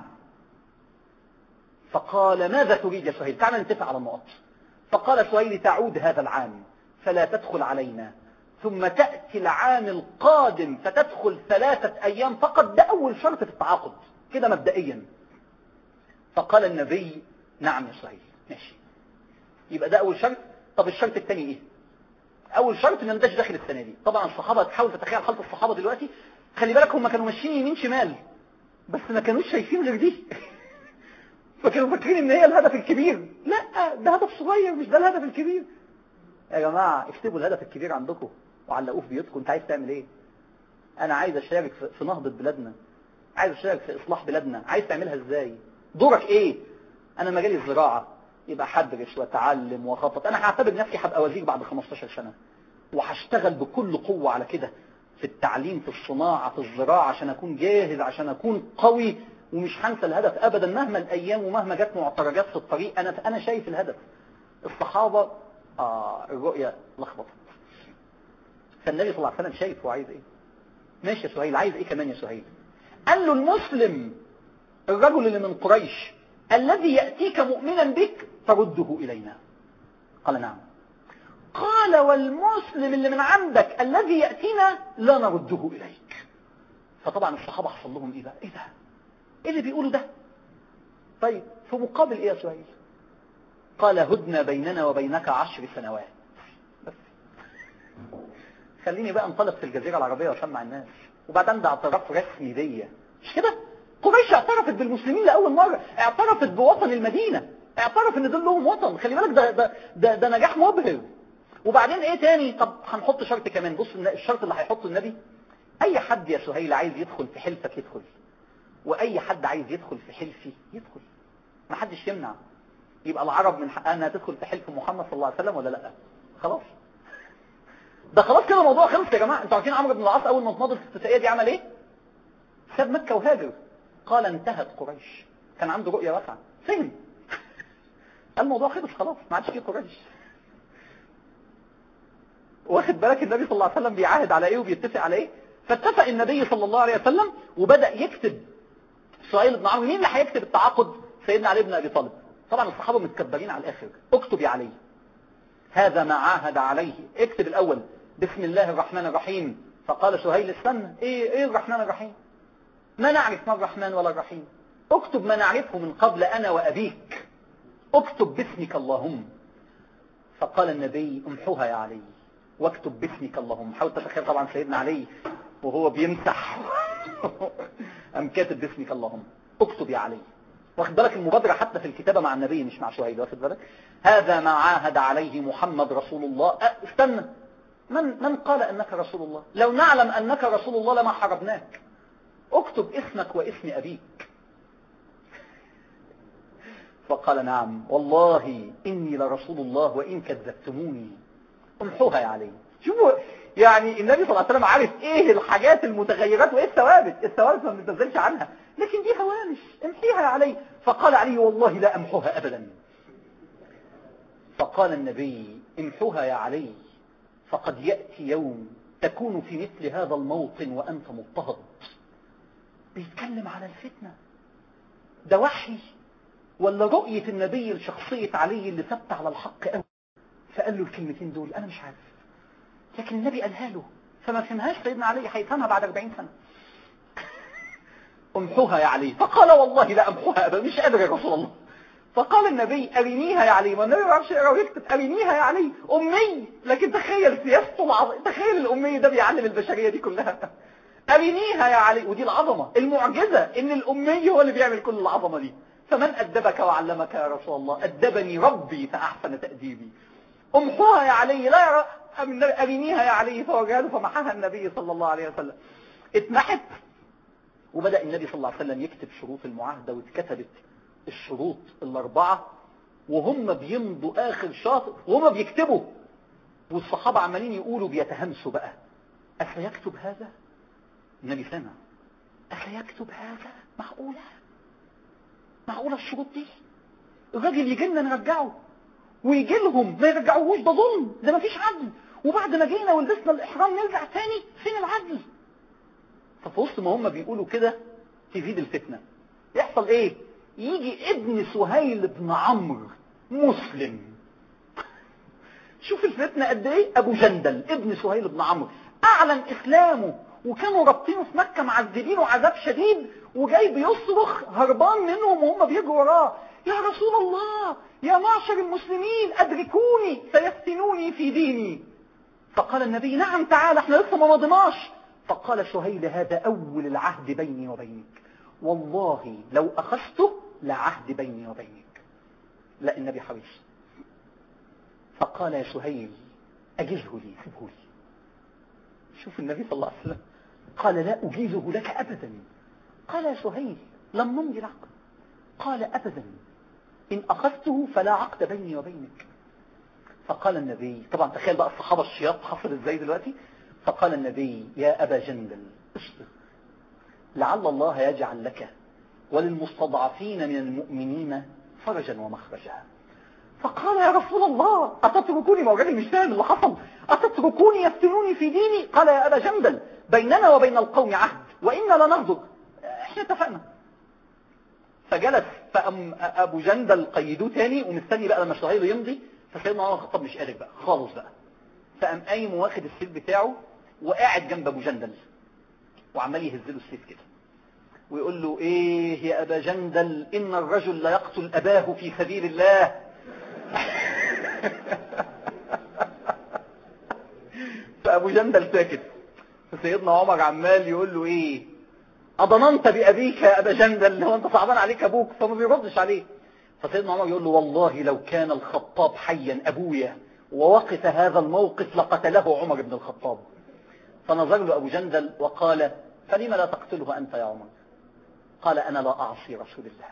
فقال ماذا تريد يا سهيل تعال نتفق على النقط فقال سهيل تعود هذا العام فلا تدخل علينا ثم تأتي العام القادم فتدخل ثلاثة أيام فقط ده أول شرط في التعاقد كده مبدئيا فقال النبي نعم يا سهيل ماشي يبقى ده أول شرط طب الشرط الثاني إيه أول شرط إن نداش داخل السنة دي طبعا الصحابة تحاول تتخيل حالة الصحابة دلوقتي خلي بالك هم كانوا ماشيين يمين شمال بس ما كانوش شايفين غير دي فكانوا فاكرين ان هي الهدف الكبير لا ده هدف صغير مش ده الهدف الكبير يا جماعة اكتبوا الهدف الكبير عندكم وعلقوه في بيوتكم انت عايز تعمل ايه انا عايز اشارك في نهضة بلادنا عايز اشارك في اصلاح بلادنا عايز تعملها ازاي دورك ايه انا مجالي الزراعة يبقى حدرس واتعلم وخطط انا هعتبر نفسي هبقى وزير بعد 15 سنة وهشتغل بكل قوة على كده في التعليم في الصناعة في الزراعة عشان اكون جاهز عشان اكون قوي ومش هنسى الهدف ابدا مهما الايام ومهما جت معترجات في الطريق انا انا شايف الهدف الصحابة آه الرؤية لخبطت فالنبي صلى الله عليه وسلم شايف هو عايز ايه ماشي يا سهيل عايز ايه كمان يا سهيل قال له المسلم الرجل اللي من قريش الذي يأتيك مؤمنا بك ترده إلينا قال نعم قال والمسلم اللي من عندك الذي يأتينا لا نرده إليك فطبعا الصحابة حصل لهم ايه بقى ايه ده ايه اللي بيقولوا ده طيب في مقابل ايه يا سهيل قال هدنا بيننا وبينك عشر سنوات بس خليني بقى انطلق في الجزيرة العربية واسمع الناس وبعدين ده اعتراف رسمي ليا مش كده قريش اعترفت بالمسلمين لأول مرة اعترفت بوطن المدينة اعترف ان دول لهم وطن خلي بالك ده, ده, ده, ده نجاح مبهر وبعدين ايه تاني طب هنحط شرط كمان بص الشرط اللي هيحطه النبي اي حد يا سهيل عايز يدخل في حلفك يدخل واي حد عايز يدخل في حلفي يدخل ما حدش يمنع يبقى العرب من حقها انها تدخل في حلف محمد صلى الله عليه وسلم ولا لا خلاص ده خلاص كده الموضوع خلص يا جماعه انتوا عارفين عمرو بن العاص اول ما اتمضت الاتفاقيه دي عمل ايه ساب مكه وهاجر قال انتهت قريش كان عنده رؤيه واسعه فهم الموضوع خلص خلاص ما عادش فيه قريش واخد بالك النبي صلى الله عليه وسلم بيعاهد على ايه وبيتفق على ايه فاتفق النبي صلى الله عليه وسلم وبدأ يكتب سهيل بن عمرو مين اللي هيكتب التعاقد سيدنا علي بن ابي طالب طبعا الصحابة متكبرين على الاخر اكتب يا علي هذا ما عاهد عليه اكتب الاول بسم الله الرحمن الرحيم فقال سهيل استنى ايه ايه الرحمن الرحيم ما نعرف ما الرحمن ولا الرحيم اكتب ما نعرفه من قبل انا وابيك اكتب باسمك اللهم فقال النبي امحوها يا علي واكتب باسمك اللهم حاول تتخيل طبعا سيدنا علي وهو بيمسح ام كاتب باسمك اللهم اكتب يا علي واخد بالك المبادرة حتى في الكتابة مع النبي مش مع سهيل واخد بالك هذا ما عاهد عليه محمد رسول الله أه استنى من من قال انك رسول الله لو نعلم انك رسول الله لما حربناك اكتب اسمك واسم ابيك فقال نعم والله اني لرسول الله وان كذبتموني امحوها يا علي شوفوا يعني النبي صلى الله عليه وسلم عارف ايه الحاجات المتغيرات وايه الثوابت الثوابت ما بنتنزلش عنها لكن دي هوامش امحيها يا علي فقال علي والله لا امحوها ابدا فقال النبي امحوها يا علي فقد يأتي يوم تكون في مثل هذا الموطن وأنت مضطهد بيتكلم على الفتنة ده وحي ولا رؤية النبي لشخصية علي اللي ثبت على الحق قوي فقال له الكلمتين دول انا مش عارف لكن النبي قالها له فما فهمهاش سيدنا علي هيفهمها بعد 40 سنة امحوها يا علي فقال والله لا امحوها ابدا مش قادر يا رسول الله فقال النبي ارينيها يا علي ما النبي ما يعرفش يقرا ويكتب ارينيها يا علي امي لكن تخيل سياسته العظيم تخيل الامي ده بيعلم البشريه دي كلها ارينيها يا علي ودي العظمه المعجزه ان الامي هو اللي بيعمل كل العظمه دي فمن ادبك وعلمك يا رسول الله ادبني ربي فاحسن تاديبي امحوها يا علي لا يرى ارينيها يا علي فوجها له فمحاها النبي صلى الله عليه وسلم اتمحت وبدأ النبي صلى الله عليه وسلم يكتب شروط المعاهدة واتكتبت الشروط الأربعة وهم بيمضوا آخر شاطر وهم بيكتبوا والصحابة عمالين يقولوا بيتهمسوا بقى أفيكتب هذا؟ النبي سمع أفيكتب هذا؟ معقولة؟ معقولة الشروط دي؟ الراجل يجي لنا نرجعه ويجي لهم ما يرجعوهوش ده ظلم ده ما فيش عدل وبعد ما جينا ولبسنا الإحرام نرجع تاني فين العدل؟ ففي وسط ما هم بيقولوا كده تزيد الفتنة يحصل ايه يجي ابن سهيل بن عمرو مسلم شوف الفتنة قد ايه ابو جندل ابن سهيل بن عمرو اعلن اسلامه وكانوا رابطينه في مكة معذبينه عذاب شديد وجاي بيصرخ هربان منهم وهم بيجروا وراه يا رسول الله يا معشر المسلمين ادركوني سيفتنوني في ديني فقال النبي نعم تعال احنا لسه ما مضيناش فقال سهيل هذا أول العهد بيني وبينك والله لو أخذته لعهد بيني وبينك لا النبي حريص فقال يا سهيل أجزه لي سيبه لي شوف النبي صلى الله عليه وسلم قال لا أجيزه لك أبدا قال يا سهيل لم نمضي العقد قال أبدا إن أخذته فلا عقد بيني وبينك فقال النبي طبعا تخيل بقى الصحابة الشياط حصل ازاي دلوقتي فقال النبي يا أبا جندل اصبر لعل الله يجعل لك وللمستضعفين من المؤمنين فرجا ومخرجا فقال يا رسول الله أتتركوني ما الراجل مش فاهم اللي حصل أتتركوني يفتنوني في ديني قال يا أبا جندل بيننا وبين القوم عهد وإنا لنغدر احنا اتفقنا فجلس فأم أبو جندل قيدوه تاني ومستني بقى لما سهيل يمضي فسيدنا عمر الخطاب مش قادر بقى خالص بقى فقام قايم واخد السيف بتاعه وقاعد جنب ابو جندل وعمال يهز له السيف كده ويقول له ايه يا ابا جندل ان الرجل لا يقتل اباه في سبيل الله فابو جندل ساكت فسيدنا عمر عمال يقول له ايه اضننت بابيك يا ابا جندل هو انت صعبان عليك ابوك فما بيردش عليه فسيدنا عمر يقول له والله لو كان الخطاب حيا ابويا ووقف هذا الموقف لقتله عمر بن الخطاب فنظر له أبو جندل وقال فلم لا تقتله أنت يا عمر قال أنا لا أعصي رسول الله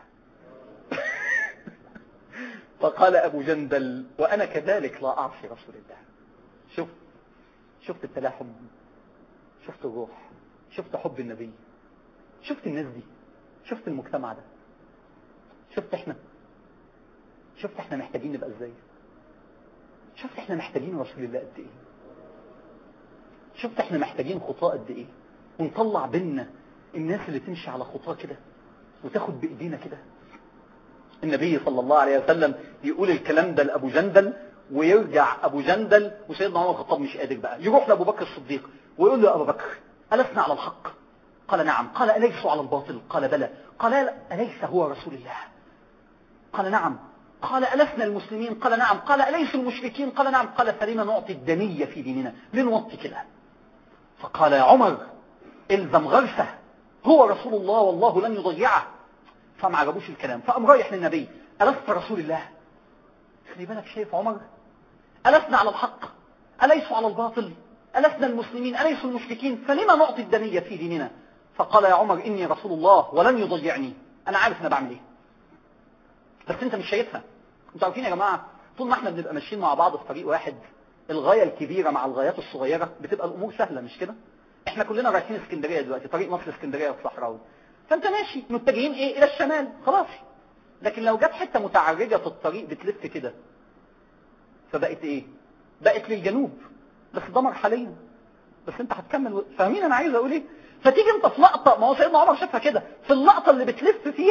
فقال أبو جندل وأنا كذلك لا أعصي رسول الله شوف شفت التلاحم شفت الروح شفت حب النبي شفت الناس دي شفت المجتمع ده شفت احنا شفت احنا محتاجين نبقى ازاي شفت احنا محتاجين رسول الله قد ايه شفت احنا محتاجين خطاه قد ايه ونطلع بينا الناس اللي تمشي على خطاه كده وتاخد بايدينا كده النبي صلى الله عليه وسلم يقول الكلام ده لابو جندل ويرجع ابو جندل وسيدنا عمر الخطاب مش قادر بقى يروح لابو بكر الصديق ويقول له يا ابو بكر ألسنا على الحق قال نعم قال أليس على الباطل قال بلى قال لا أليس هو رسول الله قال نعم قال ألسنا المسلمين قال نعم قال أليس المشركين قال نعم قال فلما نعطي الدنية في ديننا لنوطي كده فقال يا عمر الزم غرسه هو رسول الله والله لن يضيعه فما عجبوش الكلام فقام رايح للنبي ألست رسول الله خلي بالك شايف عمر ألسنا على الحق أليسوا على الباطل ألسنا المسلمين أليسوا المشركين فلما نعطي الدنية في ديننا فقال يا عمر إني رسول الله ولن يضيعني أنا عارف أنا بعمل إيه بس أنت مش شايفها أنتوا عارفين يا جماعة طول ما احنا بنبقى ماشيين مع بعض في طريق واحد الغاية الكبيرة مع الغايات الصغيرة بتبقى الأمور سهلة مش كده احنا كلنا رايحين اسكندرية دلوقتي طريق مصر اسكندرية الصحراوي فانت ماشي متجهين ايه الى الشمال خلاص لكن لو جت حتة متعرجة في الطريق بتلف كده فبقت ايه بقت للجنوب بس ده مرحليا بس انت هتكمل فاهمين انا عايز اقول ايه فتيجي انت في لقطة ما هو سيدنا عمر شافها كده في اللقطة اللي بتلف فيها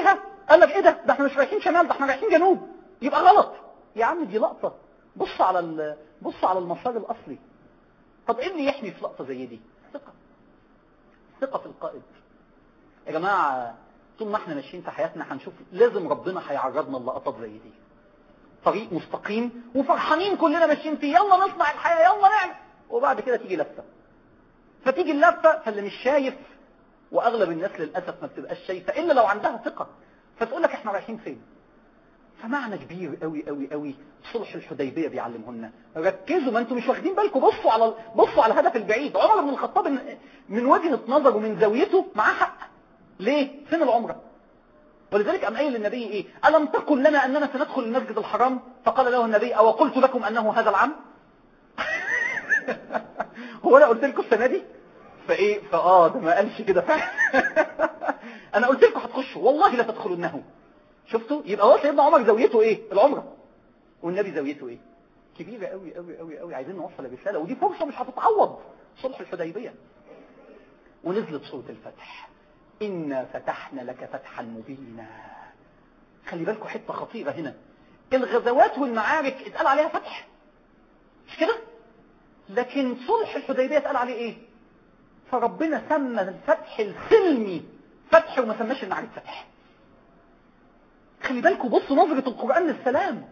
قال لك ايه ده ده احنا مش رايحين شمال ده احنا رايحين جنوب يبقى غلط يا عم دي لقطة بص على ال... بص على المسار الاصلي طب ايه اللي يحمي في لقطة زي دي ثقة ثقة في القائد يا جماعة طول ما احنا ماشيين في حياتنا هنشوف لازم ربنا هيعرضنا اللقطات زي دي طريق مستقيم وفرحانين كلنا ماشيين فيه يلا نصنع الحياة يلا نعمل وبعد كده تيجي لفة فتيجي اللفة فاللي مش شايف واغلب الناس للأسف ما بتبقاش شايفة الا لو عندها ثقة فتقول لك احنا رايحين فين فمعنى كبير قوي قوي قوي صلح الحديبية بيعلمه لنا ركزوا ما انتم مش واخدين بالكم بصوا على بصوا على الهدف البعيد عمر بن الخطاب من وجهة نظره ومن زاويته معاه حق ليه فين العمرة ولذلك قام قايل للنبي ايه ألم تقل لنا أننا سندخل المسجد الحرام فقال له النبي أو قلت لكم أنه هذا العام هو أنا قلت لكم السنة دي فايه فاه ده ما قالش كده فعلا انا قلت لكم هتخشوا والله لا تدخلونه شفتوا يبقى هو سيدنا عمر زاويته ايه العمره والنبي زاويته ايه كبيره قوي قوي قوي قوي عايزين نوصل الرساله ودي فرصه مش هتتعوض صلح الحديبيه ونزلت سوره الفتح انا فتحنا لك فتحا مبينا خلي بالكم حته خطيره هنا الغزوات والمعارك اتقال عليها فتح مش كده لكن صلح الحديبيه اتقال عليه ايه فربنا سمى الفتح السلمي فتح وما سماش المعارك فتح خلي بالكم بصوا نظرة القرآن للسلام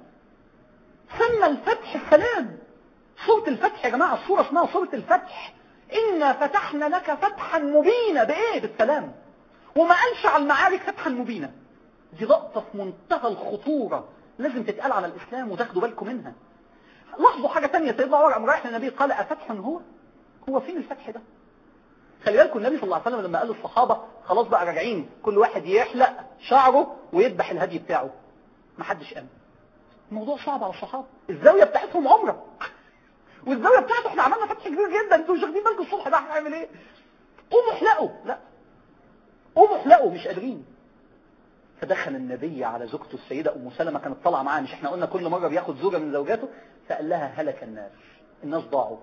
سمى الفتح السلام سورة الفتح يا جماعة السورة اسمها سورة الفتح إنا فتحنا لك فتحا مبينا بإيه بالسلام وما قالش على المعارك فتحا مبينا دي لقطة في منتهى الخطورة لازم تتقال على الإسلام وتاخدوا بالكم منها لاحظوا حاجة تانية سيدنا عمر قام رايح للنبي قال أفتح هو هو فين الفتح ده خلي بالكم النبي صلى الله عليه وسلم لما قال للصحابة خلاص بقى راجعين كل واحد يحلق شعره ويذبح الهدي بتاعه ما حدش قام الموضوع صعب على الصحابة الزاوية بتاعتهم عمرة والزاوية بتاعته احنا عملنا فتح كبير جدا انتوا مش واخدين بالكم الصبح ده هنعمل ايه قوموا احلقوا لا قوموا احلقوا مش قادرين فدخل النبي على زوجته السيدة ام سلمة كانت طالعه معاه مش احنا قلنا كل مرة بياخد زوجة من زوجاته فقال لها هلك الناس الناس ضاعوا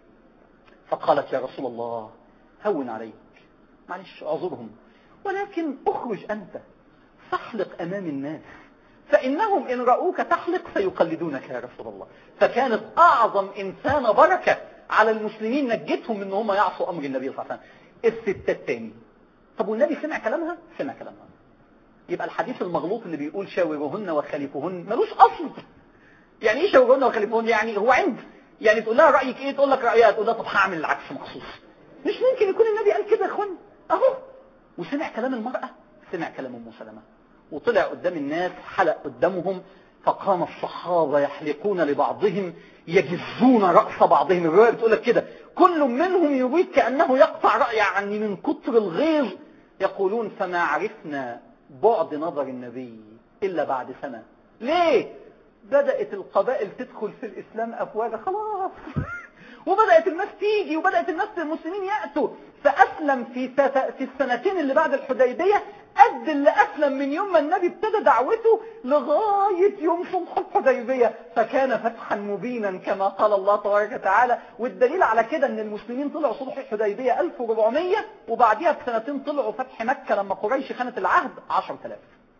فقالت يا رسول الله هون عليك معلش اعذرهم ولكن اخرج انت فاحلق امام الناس فانهم ان رأوك تحلق سيقلدونك يا رسول الله فكانت اعظم انسانة بركة على المسلمين نجتهم ان هم يعصوا امر النبي صلى الله عليه وسلم الستات تاني طب والنبي سمع كلامها سمع كلامها يبقى الحديث المغلوط اللي بيقول شاورهن وخالفهن ملوش اصل يعني ايه شاورهن وخالفهن يعني هو عند يعني تقول لها رايك ايه تقول لك رايها تقول لها طب هعمل العكس مخصوص مش ممكن يكون النبي قال كده يا اخوان اهو وسمع كلام المرأة سمع كلام ام سلمة وطلع قدام الناس حلق قدامهم فقام الصحابة يحلقون لبعضهم يجزون رأس بعضهم الرواية بتقول لك كده كل منهم يريد كأنه يقطع رأي يعني من كتر الغيظ يقولون فما عرفنا بعد نظر النبي إلا بعد سنة ليه بدأت القبائل تدخل في الإسلام أفواجا خلاص وبدأت الناس تيجي وبدأت الناس المسلمين يأتوا فأسلم في في السنتين اللي بعد الحديبية قد اللي أسلم من يوم ما النبي ابتدى دعوته لغاية يوم صلح الحديبية فكان فتحا مبينا كما قال الله تبارك وتعالى والدليل على كده ان المسلمين طلعوا صلح الحديبية 1400 وبعديها بسنتين طلعوا فتح مكة لما قريش خانت العهد 10000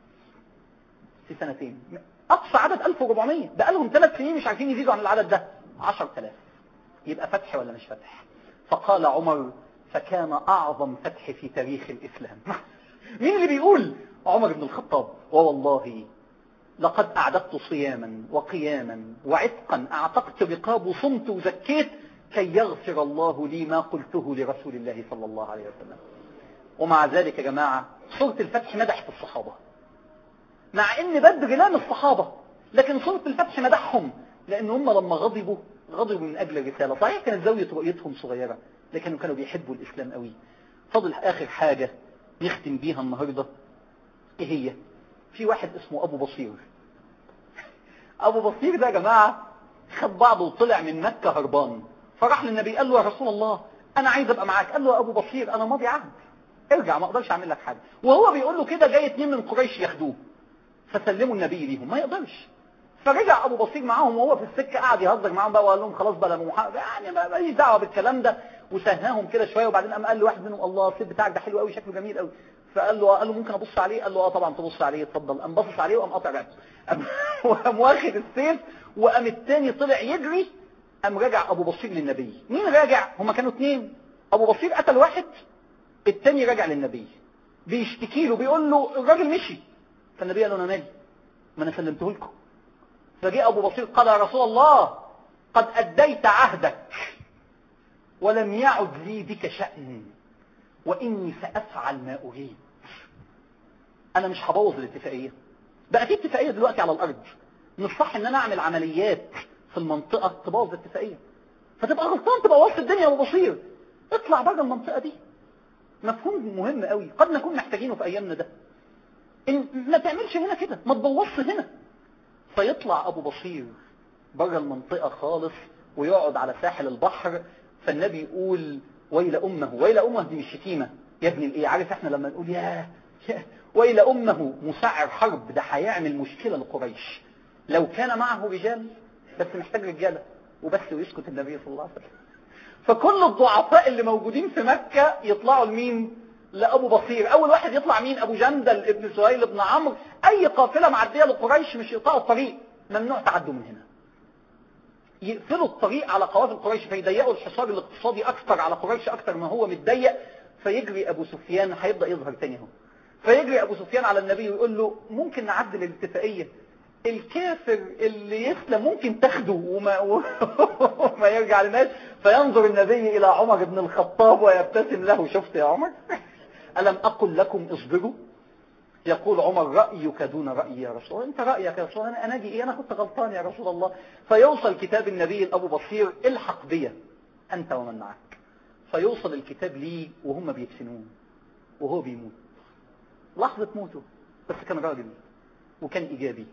في سنتين أقصى عدد 1400 بقالهم ثلاث سنين مش عارفين يزيدوا عن العدد ده 10000 يبقى فتح ولا مش فتح فقال عمر فكان أعظم فتح في تاريخ الإسلام مين اللي بيقول عمر بن الخطاب ووالله لقد أعددت صياما وقياما وعتقا أعتقت رقاب وصمت وزكيت كي يغفر الله لي ما قلته لرسول الله صلى الله عليه وسلم ومع ذلك يا جماعة سورة الفتح مدحت الصحابة مع ان بدر لام الصحابة لكن سورة الفتح مدحهم لان هم لما غضبوا غضبوا من اجل الرسالة صحيح كانت زاوية رؤيتهم صغيرة لكن كانوا بيحبوا الاسلام قوي فضل اخر حاجة نختم بيها النهاردة ايه هي في واحد اسمه ابو بصير ابو بصير ده يا جماعة خد بعضه وطلع من مكة هربان فراح للنبي قال له يا رسول الله انا عايز ابقى معاك قال له يا ابو بصير انا ماضي عهد ارجع ما اقدرش اعمل لك حاجة وهو بيقول له كده جاي اتنين من قريش ياخدوه فسلموا النبي ليهم ما يقدرش فرجع ابو بصير معاهم وهو في السكه قعد يهزر معاهم بقى وقال لهم خلاص بقى محمد يعني ما ماليش دعوه بالكلام ده وسهاهم كده شويه وبعدين قام قال لواحد منهم الله السيف بتاعك ده حلو قوي شكله جميل قوي فقال له قال له ممكن ابص عليه قال له اه طبعا تبص عليه اتفضل قام باصص عليه وقام قاطع رقبته قام- وقام واخد السيف وقام التاني طلع يجري قام راجع ابو بصير للنبي مين راجع هما كانوا اتنين ابو بصير قتل واحد التاني راجع للنبي بيشتكي له بيقول له الراجل مشي فالنبي قال له انا مالي ما انا سلمته لكم فجاء ابو بصير قال يا رسول الله قد اديت عهدك ولم يعد لي بك شأن واني سافعل ما اريد انا مش هبوظ الاتفاقيه بقى في اتفاقيه دلوقتي على الارض مش صح ان انا اعمل عمليات في المنطقه تبوظ الاتفاقيه فتبقى غلطان تبقى وسط الدنيا يا ابو بصير اطلع بره المنطقه دي مفهوم مهم قوي قد نكون محتاجينه في ايامنا ده ان ما تعملش هنا كده ما تبوظش هنا فيطلع ابو بصير بره المنطقه خالص ويقعد على ساحل البحر فالنبي يقول ويل امه ويل امه دي مش شتيمه يا ابني الايه عارف احنا لما نقول يا يا- ويل امه مسعر حرب ده هيعمل مشكله لقريش لو كان معه رجال بس محتاج رجاله وبس ويسكت النبي صلى الله عليه وسلم فكل الضعفاء اللي موجودين في مكة يطلعوا لمين لأبو بصير أول واحد يطلع مين أبو جندل ابن سهيل ابن عمرو أي قافلة معدية لقريش مش يقطعوا الطريق ممنوع تعدوا من هنا يقفلوا الطريق على قوافل قريش فيضيقوا الحصار الاقتصادي أكثر على قريش أكثر ما هو متضيق فيجري أبو سفيان هيبدأ يظهر تاني اهو فيجري أبو سفيان على النبي ويقول له ممكن نعدل الاتفاقية الكافر اللي يسلم ممكن تاخده وما, وما يرجع للناس فينظر النبي إلى عمر بن الخطاب ويبتسم له شفت يا عمر ألم أقل لكم اصبروا يقول عمر رأيك دون رأيي يا رسول الله انت رأيك يا رسول الله انا اجي ايه انا كنت غلطان يا رسول الله فيوصل كتاب النبي لأبو بصير الحق بيا انت ومن معك فيوصل الكتاب ليه وهم بيدفنوه وهو بيموت لحظة موته بس كان راجل وكان ايجابي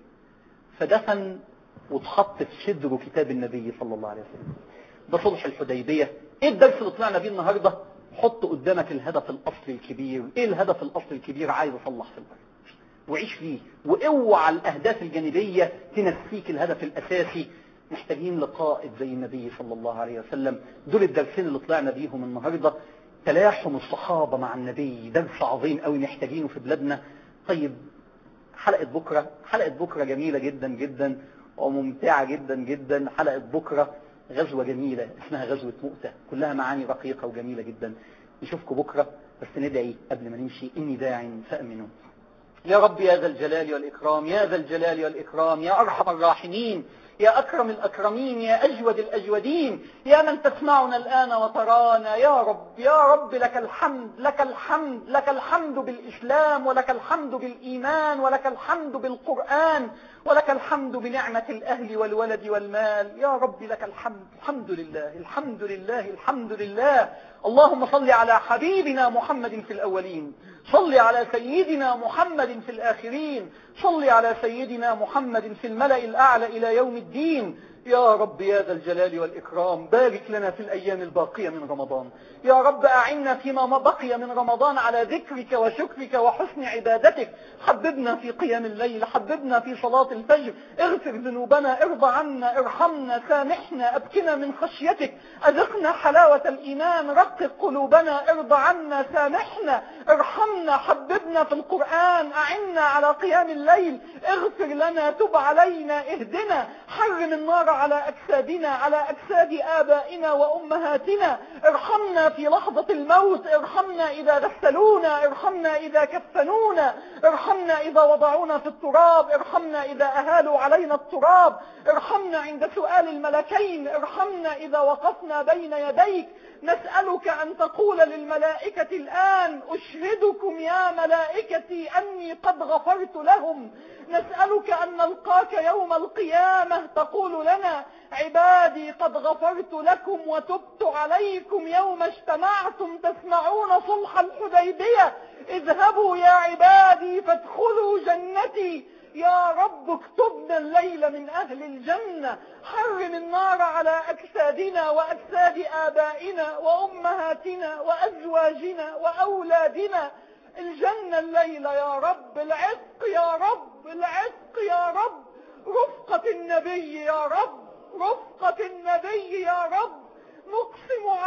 فدفن واتحط في صدره كتاب النبي صلى الله عليه وسلم ده صلح الحديبية ايه الدرس اللي طلعنا بيه النهاردة حط قدامك الهدف الاصلي الكبير ايه الهدف الاصلي الكبير عايز اصلح في الارض وعيش فيه واوعى الاهداف الجانبية تنسيك الهدف الاساسي محتاجين لقائد زي النبي صلى الله عليه وسلم دول الدرسين اللي طلعنا بيهم النهاردة تلاحم الصحابة مع النبي درس عظيم قوي محتاجينه في بلادنا طيب حلقة بكرة حلقة بكرة جميلة جدا جدا وممتعة جدا جدا حلقة بكرة غزوة جميلة اسمها غزوة مؤتة كلها معاني رقيقة وجميلة جدا نشوفكم بكرة بس ندعي قبل ما نمشي إني داع فأمنوا يا رب يا ذا الجلال والإكرام يا ذا الجلال والإكرام يا أرحم الراحمين يا أكرم الأكرمين يا أجود الأجودين يا من تسمعنا الآن وترانا يا رب يا رب لك الحمد لك الحمد لك الحمد بالإسلام ولك الحمد بالإيمان ولك الحمد بالقرآن ولك الحمد بنعمة الأهل والولد والمال يا رب لك الحمد الحمد لله الحمد لله الحمد لله اللهم صل على حبيبنا محمد في الأولين صل على سيدنا محمد في الآخرين صل على سيدنا محمد في الملأ الأعلى إلى يوم الدين يا رب يا ذا الجلال والإكرام بارك لنا في الأيام الباقية من رمضان يا رب أعنا فيما ما بقي من رمضان على ذكرك وشكرك وحسن عبادتك حببنا في قيام الليل حببنا في صلاة الفجر اغفر ذنوبنا ارضى عنا ارحمنا سامحنا أبكنا من خشيتك أذقنا حلاوة الإيمان رقق قلوبنا ارضى عنا سامحنا ارحمنا حببنا في القرآن أعنا على قيام الليل اغفر لنا تب علينا اهدنا حرم النار على أجسادنا على أجساد آبائنا وأمهاتنا ارحمنا في لحظة الموت ارحمنا إذا غسلونا ارحمنا إذا كفنونا ارحمنا إذا وضعونا في التراب ارحمنا إذا أهالوا علينا التراب ارحمنا عند سؤال الملكين ارحمنا إذا وقفنا بين يديك نسألك أن تقول للملائكة الآن أشهدكم يا ملائكتي أني قد غفرت لهم نسألك أن نلقاك يوم القيامة تقول لنا عبادي قد غفرت لكم وتبت عليكم يوم اجتمعتم تسمعون صلح الحديبية اذهبوا يا عبادي فادخلوا جنتي يا رب اكتبنا الليل من أهل الجنة حرم النار على أجسادنا وأجساد آبائنا وأمهاتنا وأزواجنا وأولادنا الجنة الليلة يا رب العتق يا رب العتق يا رب رفقة النبي يا رب رفقة النبي يا رب نقسم عليك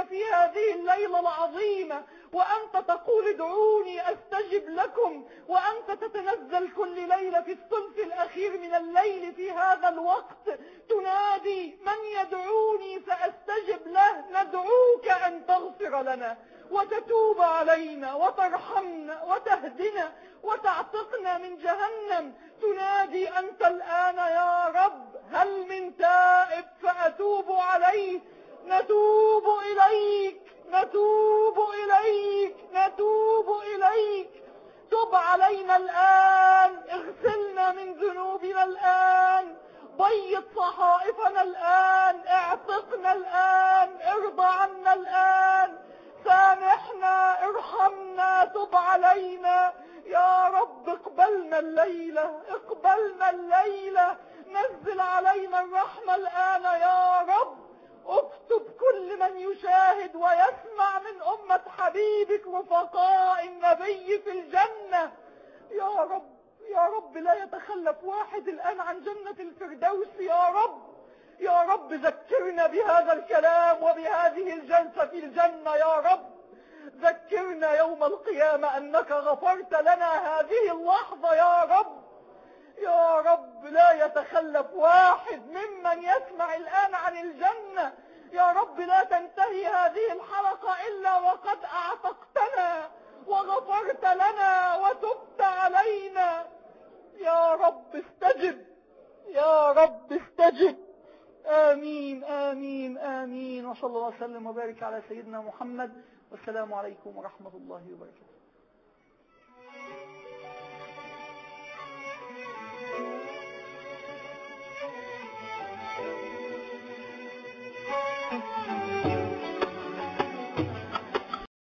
في هذه الليلة العظيمة وأنت تقول ادعوني أستجب لكم وأنت تتنزل كل ليلة في الثلث الأخير من الليل في هذا الوقت تنادي من يدعوني سأستجب له ندعوك أن تغفر لنا وتتوب علينا وترحمنا وتهدنا وتعتقنا من جهنم تنادي أنت الآن يا رب هل من تائب فأتوب عليه نتوب إليك نتوب إليك نتوب إليك تب علينا الآن اغسلنا من ذنوبنا الآن بيض صحائفنا الآن اعتقنا الآن ارضى عنا الآن سامحنا ارحمنا تب علينا يا رب اقبلنا الليلة اقبلنا الليلة نزل علينا الرحمة الآن يا رب اكتب كل من يشاهد ويسمع من أمة حبيبك رفقاء النبي في الجنة يا رب يا رب لا يتخلف واحد الآن عن جنة الفردوس يا رب يا رب ذكرنا بهذا الكلام وبهذه الجلسة في الجنة يا رب ذكرنا يوم القيامة أنك غفرت لنا هذه اللحظة يا رب يا رب لا يتخلف واحد ممن يسمع الآن عن الجنة يا رب لا تنتهي هذه الحلقة إلا وقد أعتقتنا وغفرت لنا وتبت علينا يا رب استجب يا رب استجب آمين آمين آمين وصلى الله وسلم وبارك على سيدنا محمد والسلام عليكم ورحمة الله وبركاته